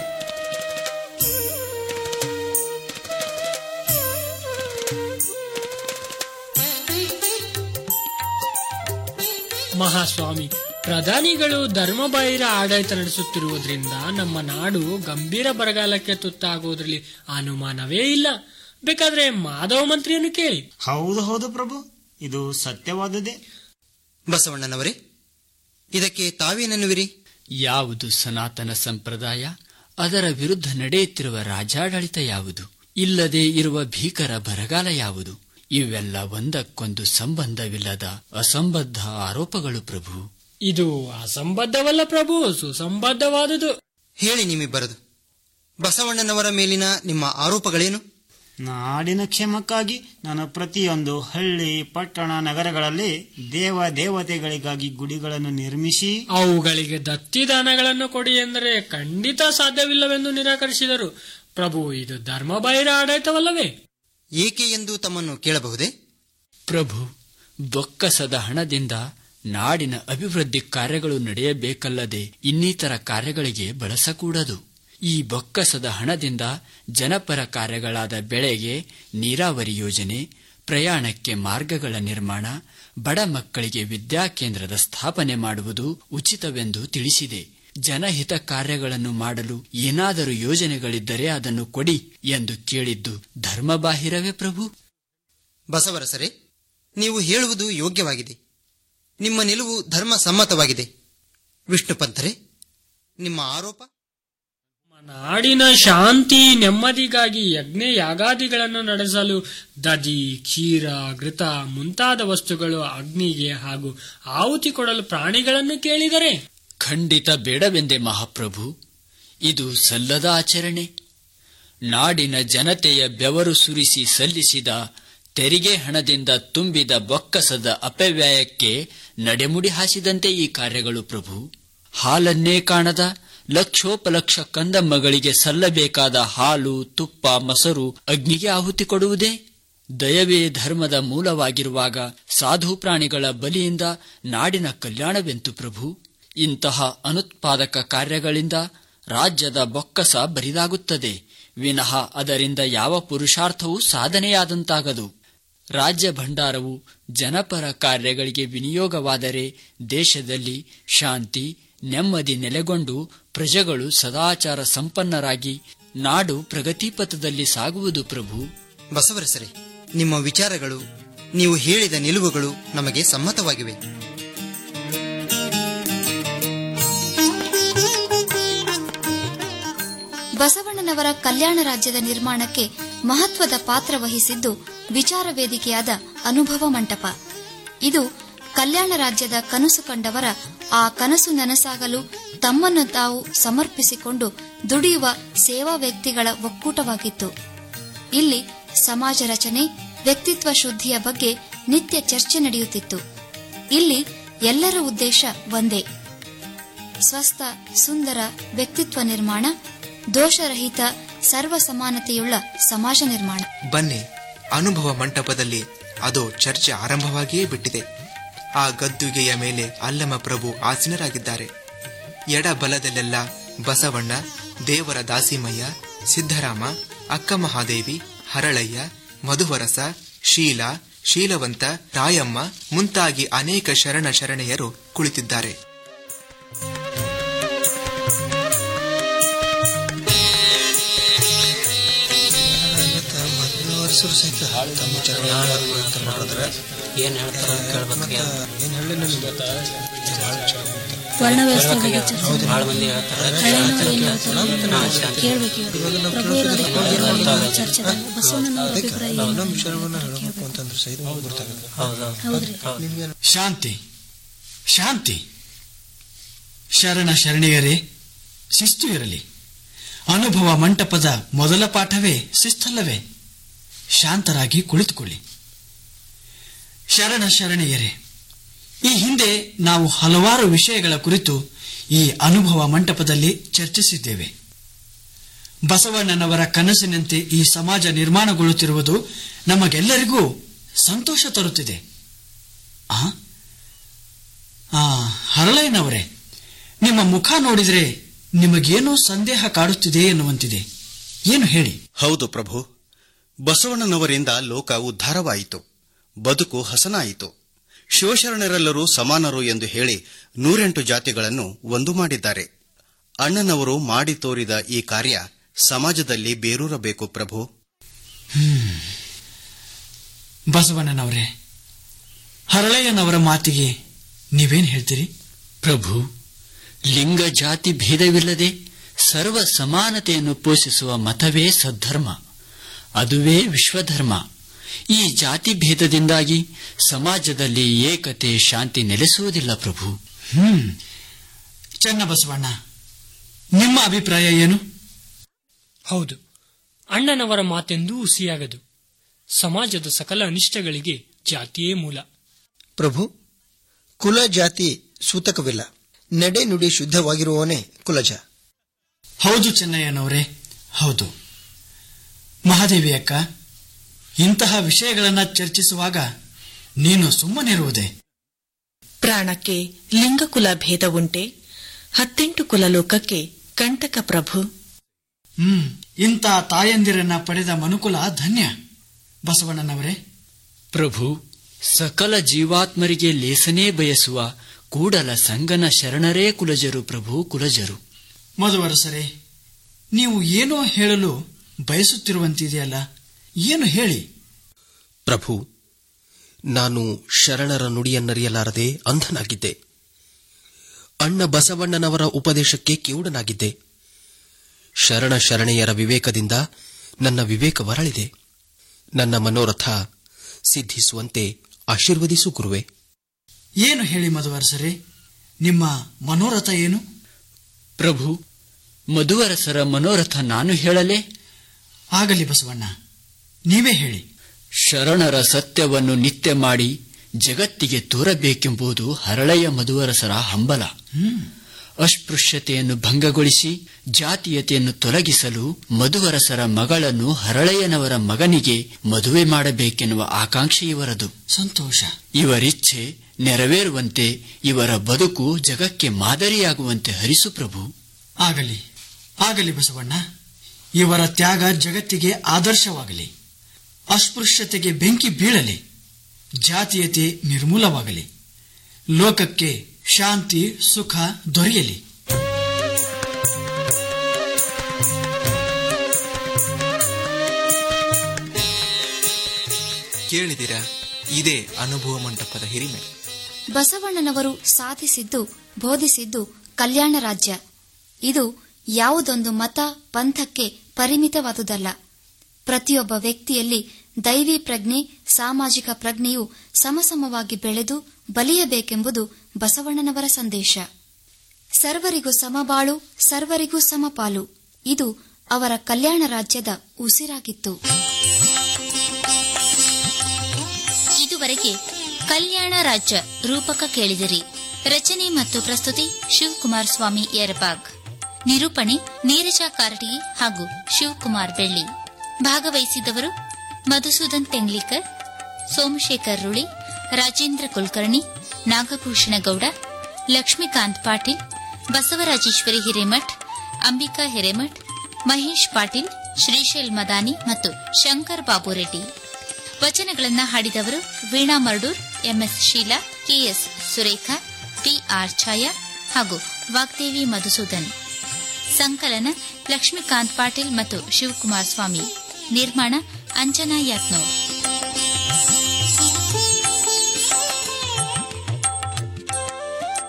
[SPEAKER 16] ಮಹಾಸ್ವಾಮಿ ಪ್ರಧಾನಿಗಳು ಧರ್ಮಬಾಹಿರ ಆಡಳಿತ ನಡೆಸುತ್ತಿರುವುದರಿಂದ ನಮ್ಮ ನಾಡು ಗಂಭೀರ ಬರಗಾಲಕ್ಕೆ ತುತ್ತಾಗುವುದರಲ್ಲಿ ಅನುಮಾನವೇ ಇಲ್ಲ ಬೇಕಾದ್ರೆ ಮಾಧವ ಮಂತ್ರಿಯನ್ನು ಕೇಳಿ
[SPEAKER 19] ಹೌದು ಹೌದು ಪ್ರಭು ಇದು ಸತ್ಯವಾದುದೇ
[SPEAKER 17] ಬಸವಣ್ಣನವರೇ ಇದಕ್ಕೆ ತಾವೇನೆನ್ನುವಿರಿ
[SPEAKER 18] ಯಾವುದು ಸನಾತನ ಸಂಪ್ರದಾಯ ಅದರ ವಿರುದ್ಧ ನಡೆಯುತ್ತಿರುವ ರಾಜಾಡಳಿತ ಯಾವುದು ಇಲ್ಲದೆ ಇರುವ ಭೀಕರ ಬರಗಾಲ ಯಾವುದು ಇವೆಲ್ಲ ಒಂದಕ್ಕೊಂದು ಸಂಬಂಧವಿಲ್ಲದ ಅಸಂಬದ್ಧ ಆರೋಪಗಳು ಪ್ರಭು
[SPEAKER 16] ಇದು ಅಸಂಬದ್ಧವಲ್ಲ ಪ್ರಭು ಸುಸಂಬದ್ಧವಾದುದು
[SPEAKER 17] ಹೇಳಿ ನಿಮ್ಮಿಬ್ಬರದು ಬಸವಣ್ಣನವರ ಮೇಲಿನ ನಿಮ್ಮ ಆರೋಪಗಳೇನು
[SPEAKER 19] ನಾಡಿನ ಕ್ಷೇಮಕ್ಕಾಗಿ ನಾನು ಪ್ರತಿಯೊಂದು ಹಳ್ಳಿ ಪಟ್ಟಣ ನಗರಗಳಲ್ಲಿ ದೇವ ದೇವತೆಗಳಿಗಾಗಿ ಗುಡಿಗಳನ್ನು ನಿರ್ಮಿಸಿ
[SPEAKER 16] ಅವುಗಳಿಗೆ ದತ್ತಿದಾನಗಳನ್ನು ಕೊಡಿ ಎಂದರೆ ಖಂಡಿತ ಸಾಧ್ಯವಿಲ್ಲವೆಂದು ನಿರಾಕರಿಸಿದರು ಪ್ರಭು ಇದು ಧರ್ಮಬಾಹಿರ ಆಡಳಿತವಲ್ಲವೇ
[SPEAKER 17] ಏಕೆ ಎಂದು ತಮ್ಮನ್ನು ಕೇಳಬಹುದೇ
[SPEAKER 18] ಪ್ರಭು ಬೊಕ್ಕಸದ ಹಣದಿಂದ ನಾಡಿನ ಅಭಿವೃದ್ಧಿ ಕಾರ್ಯಗಳು ನಡೆಯಬೇಕಲ್ಲದೆ ಇನ್ನಿತರ ಕಾರ್ಯಗಳಿಗೆ ಬಳಸಕೂಡದು ಈ ಬೊಕ್ಕಸದ ಹಣದಿಂದ ಜನಪರ ಕಾರ್ಯಗಳಾದ ಬೆಳೆಗೆ ನೀರಾವರಿ ಯೋಜನೆ ಪ್ರಯಾಣಕ್ಕೆ ಮಾರ್ಗಗಳ ನಿರ್ಮಾಣ ಬಡ ಮಕ್ಕಳಿಗೆ ವಿದ್ಯಾಕೇಂದ್ರದ ಸ್ಥಾಪನೆ ಮಾಡುವುದು ಉಚಿತವೆಂದು ತಿಳಿಸಿದೆ ಜನಹಿತ ಕಾರ್ಯಗಳನ್ನು ಮಾಡಲು ಏನಾದರೂ ಯೋಜನೆಗಳಿದ್ದರೆ ಅದನ್ನು ಕೊಡಿ ಎಂದು ಕೇಳಿದ್ದು ಧರ್ಮಬಾಹಿರವೇ ಪ್ರಭು
[SPEAKER 17] ಬಸವರಸರೇ ನೀವು ಹೇಳುವುದು ಯೋಗ್ಯವಾಗಿದೆ ನಿಮ್ಮ ನಿಲುವು ಧರ್ಮ ಸಮ್ಮತವಾಗಿದೆ ವಿಷ್ಣು ಪಂಥರೇ ನಿಮ್ಮ ಆರೋಪ
[SPEAKER 16] ನಾಡಿನ ಶಾಂತಿ ನೆಮ್ಮದಿಗಾಗಿ ಯಜ್ಞ ಯಾಗಾದಿಗಳನ್ನು ನಡೆಸಲು ದದಿ ಕ್ಷೀರ ಘೃತ ಮುಂತಾದ ವಸ್ತುಗಳು ಅಗ್ನಿಗೆ ಹಾಗೂ ಆಹುತಿ ಕೊಡಲು ಪ್ರಾಣಿಗಳನ್ನು ಕೇಳಿದರೆ
[SPEAKER 18] ಖಂಡಿತ ಬೇಡವೆಂದೆ ಮಹಾಪ್ರಭು ಇದು ಸಲ್ಲದ ಆಚರಣೆ ನಾಡಿನ ಜನತೆಯ ಬೆವರು ಸುರಿಸಿ ಸಲ್ಲಿಸಿದ ತೆರಿಗೆ ಹಣದಿಂದ ತುಂಬಿದ ಬೊಕ್ಕಸದ ಅಪವ್ಯಯಕ್ಕೆ ನಡೆಮುಡಿ ಹಾಸಿದಂತೆ ಈ ಕಾರ್ಯಗಳು ಪ್ರಭು ಹಾಲನ್ನೇ ಕಾಣದ ಲಕ್ಷೋಪಲಕ್ಷ ಕಂದಮ್ಮಗಳಿಗೆ ಸಲ್ಲಬೇಕಾದ ಹಾಲು ತುಪ್ಪ ಮೊಸರು ಅಗ್ನಿಗೆ ಆಹುತಿ ಕೊಡುವುದೇ ದಯವೇ ಧರ್ಮದ ಮೂಲವಾಗಿರುವಾಗ ಸಾಧು ಪ್ರಾಣಿಗಳ ಬಲಿಯಿಂದ ನಾಡಿನ ಕಲ್ಯಾಣವೆಂತು ಪ್ರಭು ಇಂತಹ ಅನುತ್ಪಾದಕ ಕಾರ್ಯಗಳಿಂದ ರಾಜ್ಯದ ಬೊಕ್ಕಸ ಬರಿದಾಗುತ್ತದೆ ವಿನಃ ಅದರಿಂದ ಯಾವ ಪುರುಷಾರ್ಥವೂ ಸಾಧನೆಯಾದಂತಾಗದು ರಾಜ್ಯ ಭಂಡಾರವು ಜನಪರ ಕಾರ್ಯಗಳಿಗೆ ವಿನಿಯೋಗವಾದರೆ ದೇಶದಲ್ಲಿ ಶಾಂತಿ ನೆಮ್ಮದಿ ನೆಲೆಗೊಂಡು ಪ್ರಜೆಗಳು ಸದಾಚಾರ ಸಂಪನ್ನರಾಗಿ ನಾಡು ಪ್ರಗತಿಪಥದಲ್ಲಿ ಸಾಗುವುದು ಪ್ರಭು
[SPEAKER 17] ಬಸವರಸರೇ ನಿಮ್ಮ ವಿಚಾರಗಳು ನೀವು ಹೇಳಿದ ನಿಲುವುಗಳು ನಮಗೆ ಸಮ್ಮತವಾಗಿವೆ
[SPEAKER 13] ಬಸವಣ್ಣನವರ ಕಲ್ಯಾಣ ರಾಜ್ಯದ ನಿರ್ಮಾಣಕ್ಕೆ ಮಹತ್ವದ ಪಾತ್ರ ವಹಿಸಿದ್ದು ವಿಚಾರ ವೇದಿಕೆಯಾದ ಅನುಭವ ಮಂಟಪ ಇದು ಕಲ್ಯಾಣ ರಾಜ್ಯದ ಕನಸು ಕಂಡವರ ಆ ಕನಸು ನನಸಾಗಲು ತಮ್ಮನ್ನು ತಾವು ಸಮರ್ಪಿಸಿಕೊಂಡು ದುಡಿಯುವ ಸೇವಾ ವ್ಯಕ್ತಿಗಳ ಒಕ್ಕೂಟವಾಗಿತ್ತು ಇಲ್ಲಿ ಸಮಾಜ ರಚನೆ ವ್ಯಕ್ತಿತ್ವ ಶುದ್ಧಿಯ ಬಗ್ಗೆ ನಿತ್ಯ ಚರ್ಚೆ ನಡೆಯುತ್ತಿತ್ತು ಇಲ್ಲಿ ಎಲ್ಲರ ಉದ್ದೇಶ ಒಂದೇ ಸ್ವಸ್ಥ ಸುಂದರ ವ್ಯಕ್ತಿತ್ವ ನಿರ್ಮಾಣ ದೋಷರಹಿತ ಸರ್ವ ಸಮಾನತೆಯುಳ್ಳ ಸಮಾಜ ನಿರ್ಮಾಣ
[SPEAKER 14] ಬನ್ನಿ ಅನುಭವ ಮಂಟಪದಲ್ಲಿ ಅದು ಚರ್ಚೆ ಆರಂಭವಾಗಿಯೇ ಬಿಟ್ಟಿದೆ ಆ ಗದ್ದುಗೆಯ ಮೇಲೆ ಅಲ್ಲಮ ಪ್ರಭು ಆಸೀನರಾಗಿದ್ದಾರೆ ಎಡ ಬಲದಲ್ಲೆಲ್ಲ ಬಸವಣ್ಣ ದೇವರ ದಾಸಿಮಯ್ಯ ಸಿದ್ದರಾಮ ಅಕ್ಕ ಮಹಾದೇವಿ ಹರಳಯ್ಯ ಮಧುವರಸ ಶೀಲ ಶೀಲವಂತ ರಾಯಮ್ಮ ಮುಂತಾಗಿ ಅನೇಕ ಶರಣ ಶರಣೆಯರು ಕುಳಿತಿದ್ದಾರೆ
[SPEAKER 20] ಏನ್ ಹೇಳ್ತಾರ ಕೇಳ್ಬೇಕು
[SPEAKER 16] ಏನ್ ಹೇಳಿ ನನಗೆ ಗೊತ್ತಾ
[SPEAKER 21] ವರ್ಣ ವ್ಯವಸ್ಥೆ ಬಗ್ಗೆ ಚರ್ಚೆ
[SPEAKER 20] ಬಹಳ ಮಂದಿ ಹೇಳ್ತಾರೆ
[SPEAKER 21] ಹಳೆಯವರು ಏನ್ ಹೇಳ್ತಾರೆ
[SPEAKER 20] ಹಾ, ಶಾಂತಿ.
[SPEAKER 21] ಕೇಳ್ಬೇಕು ಇವಾಗ. ಪ್ರಭು ಇರೋದಕ್ಕೆ ಚರ್ಚೆದಾಗ ಬಸವಣ್ಣನವರ ಅಭಿಪ್ರಾಯ ಏನು?
[SPEAKER 1] ನಮ್ಮ ವಿಚಾರವನ್ನ ಹೇಳಬೇಕು ಅಂತಂದ್ರೆ ಸಹಿತ ಗೊತ್ತಾಗುತ್ತೆ
[SPEAKER 21] ಹೌದ್ರಿ
[SPEAKER 1] ನಿಮ್ಗೆ
[SPEAKER 22] ಶಾಂತಿ ಶಾಂತಿ ಶರಣ ಶರಣೆಯರೇ ಶಿಸ್ತು ಇರಲಿ ಅನುಭವ ಮಂಟಪದ ಮೊದಲ ಪಾಠವೇ ಶಿಸ್ತಲ್ಲವೇ ಶಾಂತರಾಗಿ ಕುಳಿತುಕೊಳ್ಳಿ ಶರಣ ಶರಣೆಯರೇ ಈ ಹಿಂದೆ ನಾವು ಹಲವಾರು ವಿಷಯಗಳ ಕುರಿತು ಈ ಅನುಭವ ಮಂಟಪದಲ್ಲಿ ಚರ್ಚಿಸಿದ್ದೇವೆ ಬಸವಣ್ಣನವರ ಕನಸಿನಂತೆ ಈ ಸಮಾಜ ನಿರ್ಮಾಣಗೊಳ್ಳುತ್ತಿರುವುದು ನಮಗೆಲ್ಲರಿಗೂ ಸಂತೋಷ ತರುತ್ತಿದೆ ಆ? ಆ, ಹರಳಯ್ಯನವರೇ ನಿಮ್ಮ ಮುಖ ನೋಡಿದರೆ ನಿಮಗೇನೋ ಸಂದೇಹ ಕಾಡುತ್ತಿದೆ ಎನ್ನುವಂತಿದೆ ಏನು ಹೇಳಿ
[SPEAKER 23] ಹೌದು ಪ್ರಭು ಬಸವಣ್ಣನವರಿಂದ ಲೋಕ ಉದ್ಧಾರವಾಯಿತು ಬದುಕು ಹಸನಾಯಿತು ಶಿವಶರಣರೆಲ್ಲರೂ ಸಮಾನರು ಎಂದು ಹೇಳಿ ನೂರೆಂಟು ಜಾತಿಗಳನ್ನು ಒಂದು ಮಾಡಿದ್ದಾರೆ ಅಣ್ಣನವರು ಮಾಡಿ ತೋರಿದ ಈ ಕಾರ್ಯ ಸಮಾಜದಲ್ಲಿ ಬೇರೂರಬೇಕು ಪ್ರಭು
[SPEAKER 22] ಹ್ಮ್. ಬಸವಣ್ಣನವರೇ ಹರಳಯ್ಯನವರ ಮಾತಿಗೆ ನೀವೇನ್ ಹೇಳ್ತೀರಿ
[SPEAKER 18] ಪ್ರಭು ಲಿಂಗ ಜಾತಿ ಭೇದವಿಲ್ಲದೆ ಸರ್ವ ಸಮಾನತೆಯನ್ನು ಪೋಷಿಸುವ ಮತವೇ ಸದ್ಧರ್ಮ ಅದುವೇ ವಿಶ್ವಧರ್ಮ ಈ ಜಾತಿ ಭೇದದಿಂದಾಗಿ ಸಮಾಜದಲ್ಲಿ ಏಕತೆ ಶಾಂತಿ ನೆಲೆಸುವುದಿಲ್ಲ ಪ್ರಭು
[SPEAKER 22] ಹ್ಮ್ ಚೆನ್ನ ಬಸವಣ್ಣ ನಿಮ್ಮ ಅಭಿಪ್ರಾಯ ಏನು
[SPEAKER 16] ಹೌದು ಅಣ್ಣನವರ ಮಾತೆಂದೂ ಹುಸಿಯಾಗದು ಸಮಾಜದ ಸಕಲ ಅನಿಷ್ಟಗಳಿಗೆ ಜಾತಿಯೇ ಮೂಲ
[SPEAKER 1] ಪ್ರಭು ಕುಲ ಜಾತಿ ಸೂತಕವಿಲ್ಲ ನಡೆ ನುಡಿ ಶುದ್ಧವಾಗಿರುವವನೇ ಕುಲಜ
[SPEAKER 22] ಹೌದು ಚೆನ್ನಯ್ಯನವರೇ ಹೌದು ಮಹಾದೇವಿ ಅಕ್ಕ ಇಂತಹ ವಿಷಯಗಳನ್ನ ಚರ್ಚಿಸುವಾಗ ನೀನು ಸುಮ್ಮನಿರುವುದೇ
[SPEAKER 24] ಪ್ರಾಣಕ್ಕೆ ಲಿಂಗಕುಲ ಭೇದ ಉಂಟೆ ಹತ್ತೆಂಟು ಕುಲಲೋಕಕ್ಕೆ ಕಂಟಕ ಪ್ರಭು
[SPEAKER 22] ಹ್ಮ್ ಇಂಥ ತಾಯಂದಿರನ್ನ ಪಡೆದ ಮನುಕುಲ ಧನ್ಯ ಬಸವಣ್ಣನವರೇ
[SPEAKER 18] ಪ್ರಭು ಸಕಲ ಜೀವಾತ್ಮರಿಗೆ ಲೇಸನೇ ಬಯಸುವ ಕೂಡಲ ಸಂಗನ ಶರಣರೇ ಕುಲಜರು ಪ್ರಭು ಕುಲಜರು
[SPEAKER 22] ಮಧುವರಸರೇ ನೀವು ಏನೋ ಹೇಳಲು ಬಯಸುತ್ತಿರುವಂತಿದೆಯಲ್ಲ ಏನು ಹೇಳಿ
[SPEAKER 9] ಪ್ರಭು ನಾನು ಶರಣರ ನುಡಿಯನ್ನರಿಯಲಾರದೆ ಅಂಧನಾಗಿದ್ದೆ ಅಣ್ಣ ಬಸವಣ್ಣನವರ ಉಪದೇಶಕ್ಕೆ ಕಿವುಡನಾಗಿದ್ದೆ ಶರಣ ಶರಣೆಯರ ವಿವೇಕದಿಂದ ನನ್ನ ವಿವೇಕ ವರಳಿದೆ ನನ್ನ ಮನೋರಥ ಸಿದ್ಧಿಸುವಂತೆ ಆಶೀರ್ವದಿಸು ಗುರುವೆ
[SPEAKER 22] ಏನು ಹೇಳಿ ಮಧುವರಸರೇ ನಿಮ್ಮ ಮನೋರಥ ಏನು
[SPEAKER 18] ಪ್ರಭು ಮಧುವರಸರ ಮನೋರಥ ನಾನು ಹೇಳಲೇ
[SPEAKER 22] ಆಗಲಿ ಬಸವಣ್ಣ ನೀವೇ ಹೇಳಿ
[SPEAKER 18] ಶರಣರ ಸತ್ಯವನ್ನು ನಿತ್ಯ ಮಾಡಿ ಜಗತ್ತಿಗೆ ತೋರಬೇಕೆಂಬುದು ಹರಳೆಯ ಮಧುವರಸರ ಹಂಬಲ
[SPEAKER 22] ಹ್ಮ್
[SPEAKER 18] ಅಸ್ಪೃಶ್ಯತೆಯನ್ನು ಭಂಗಗೊಳಿಸಿ ಜಾತೀಯತೆಯನ್ನು ತೊಲಗಿಸಲು ಮಧುವರಸರ ಮಗಳನ್ನು ಹರಳೆಯನವರ ಮಗನಿಗೆ ಮದುವೆ ಮಾಡಬೇಕೆನ್ನುವ ಆಕಾಂಕ್ಷೆ ಇವರದು
[SPEAKER 22] ಸಂತೋಷ
[SPEAKER 18] ಇವರಿಚ್ಛೆ ನೆರವೇರುವಂತೆ ಇವರ ಬದುಕು ಜಗಕ್ಕೆ ಮಾದರಿಯಾಗುವಂತೆ ಹರಿಸು ಪ್ರಭು
[SPEAKER 22] ಆಗಲಿ ಆಗಲಿ ಬಸವಣ್ಣ ಇವರ ತ್ಯಾಗ ಜಗತ್ತಿಗೆ ಆದರ್ಶವಾಗಲಿ ಅಸ್ಪೃಶ್ಯತೆಗೆ ಬೆಂಕಿ ಬೀಳಲಿ ಜಾತೀಯತೆ ನಿರ್ಮೂಲವಾಗಲಿ ಲೋಕಕ್ಕೆ ಶಾಂತಿ ಸುಖ ದೊರೆಯಲಿ
[SPEAKER 14] ಕೇಳಿದಿರಾ ಇದೇ ಅನುಭವ ಮಂಟಪದ ಹಿರಿಮೆ
[SPEAKER 13] ಬಸವಣ್ಣನವರು ಸಾಧಿಸಿದ್ದು ಬೋಧಿಸಿದ್ದು ಕಲ್ಯಾಣ ರಾಜ್ಯ ಇದು ಯಾವುದೊಂದು ಮತ ಪಂಥಕ್ಕೆ ಪರಿಮಿತವಾದುದಲ್ಲ ಪ್ರತಿಯೊಬ್ಬ ವ್ಯಕ್ತಿಯಲ್ಲಿ ದೈವಿ ಪ್ರಜ್ಞೆ ಸಾಮಾಜಿಕ ಪ್ರಜ್ಞೆಯು ಸಮಸಮವಾಗಿ ಬೆಳೆದು ಬಲಿಯಬೇಕೆಂಬುದು ಬಸವಣ್ಣನವರ ಸಂದೇಶ ಸರ್ವರಿಗೂ ಸಮಬಾಳು ಸರ್ವರಿಗೂ ಸಮಪಾಲು ಇದು ಅವರ ಕಲ್ಯಾಣ ರಾಜ್ಯದ ಉಸಿರಾಗಿತ್ತು
[SPEAKER 8] ಇದುವರೆಗೆ ಕಲ್ಯಾಣ ರಾಜ್ಯ ರೂಪಕ ಕೇಳಿದಿರಿ ರಚನೆ ಮತ್ತು ಪ್ರಸ್ತುತಿ ಶಿವಕುಮಾರ್ ಸ್ವಾಮಿ ಯರಬಾಗ್ ನಿರೂಪಣೆ ನೀರಜಾ ಕಾರಟಗಿ ಹಾಗೂ ಶಿವಕುಮಾರ್ ಬೆಳ್ಳಿ ಭಾಗವಹಿಸಿದ್ದವರು ಮಧುಸೂದನ್ ತೆಂಗ್ಲಿಕರ್ ಸೋಮಶೇಖರ್ ರುಳಿ ರಾಜೇಂದ್ರ ಕುಲಕರ್ಣಿ ನಾಗಭೂಷಣ ಗೌಡ ಲಕ್ಷ್ಮೀಕಾಂತ್ ಪಾಟೀಲ್ ಬಸವರಾಜೇಶ್ವರಿ ಹಿರೇಮಠ್ ಅಂಬಿಕಾ ಹಿರೇಮಠ್ ಮಹೇಶ್ ಪಾಟೀಲ್ ಶ್ರೀಶೈಲ್ ಮದಾನಿ ಮತ್ತು ಶಂಕರ್ ಬಾಬು ರೆಡ್ಡಿ ವಚನಗಳನ್ನ ಹಾಡಿದವರು Veena Mardur MS Sheela KS Surekha TR Chhaya ಹಾಗೂ ವಾಗ್ದೇವಿ ಮಧುಸೂದನ್ ಸಂಕಲನ ಲಕ್ಷ್ಮೀಕಾಂತ್ ಪಾಟೀಲ್ ಮತ್ತು ಶಿವಕುಮಾರ್ ಸ್ವಾಮಿ ನಿರ್ಮಾಣ ಅಂಜನಾ ಯಾತ್ನೂರ್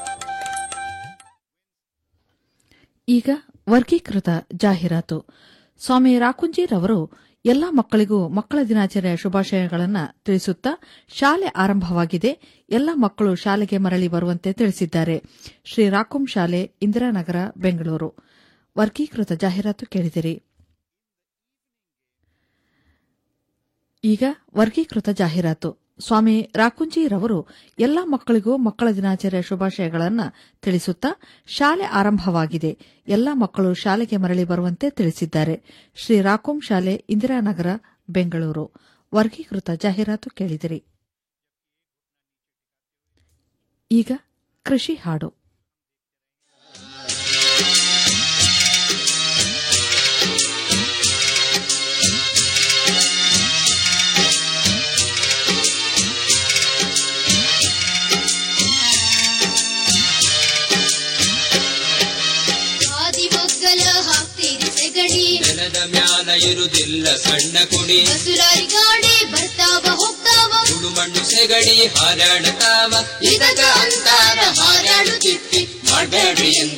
[SPEAKER 2] ಈಗ ವರ್ಗೀಕೃತ ಜಾಹೀರಾತು ಸ್ವಾಮಿ ರಾಕುಂಜಿರವರು ಎಲ್ಲ ಮಕ್ಕಳಿಗೂ ಮಕ್ಕಳ ದಿನಾಚರಣೆಯ ಶುಭಾಶಯಗಳನ್ನು ತಿಳಿಸುತ್ತಾ ಶಾಲೆ ಆರಂಭವಾಗಿದೆ ಎಲ್ಲ ಮಕ್ಕಳು ಶಾಲೆಗೆ ಮರಳಿ ಬರುವಂತೆ ತಿಳಿಸಿದ್ದಾರೆ ಶ್ರೀ ರಾಕುಂ ಶಾಲೆ ಇಂದಿರಾನಗರ ಬೆಂಗಳೂರು ವರ್ಗೀಕೃತ ಜಾಹೀರಾತು ಕೇಳಿದಿರಿ ಈಗ ವರ್ಗೀಕೃತ ಜಾಹೀರಾತು ಸ್ವಾಮಿ ರಾಕುಂಜಿರವರು ಎಲ್ಲ ಮಕ್ಕಳಿಗೂ ಮಕ್ಕಳ ದಿನಾಚರಣೆಯ ಶುಭಾಶಯಗಳನ್ನು ತಿಳಿಸುತ್ತಾ ಶಾಲೆ ಆರಂಭವಾಗಿದೆ ಎಲ್ಲ ಮಕ್ಕಳು ಶಾಲೆಗೆ ಮರಳಿ ಬರುವಂತೆ ತಿಳಿಸಿದ್ದಾರೆ ಶ್ರೀ ರಾಕುಂ ಶಾಲೆ ಇಂದಿರಾನಗರ ಬೆಂಗಳೂರು ವರ್ಗೀಕೃತ ಜಾಹೀರಾತು ಕೇಳಿದಿರಿ ಈಗ ಕೃಷಿ ಹಾಡು
[SPEAKER 4] ಆದಿಮಗ್ಗಲ ಹಾಕ್ತೀರಿ ಸೆಗಡಿ
[SPEAKER 5] ನೆಲದ ಮ್ಯಾಲ ಇರುದಿಲ್ಲ ಸಣ್ಣ ಕುಡಿ
[SPEAKER 4] ಹಸುರಾರಿ ಗಾಡಿ ಬರ್ತಾವ ಹೋಗ್ತಾವ
[SPEAKER 5] ಸುಡು ಮಣ್ಣು ಸೆಗಡಿ ಹಾರಾಡತಾವ ಇದಕ್ಕ ಅಂತಾರ ಹಾರಾಡು ತಿಪ್ಪಿ ಮಾಡಬೇಡ್ರಿ ಎಂದ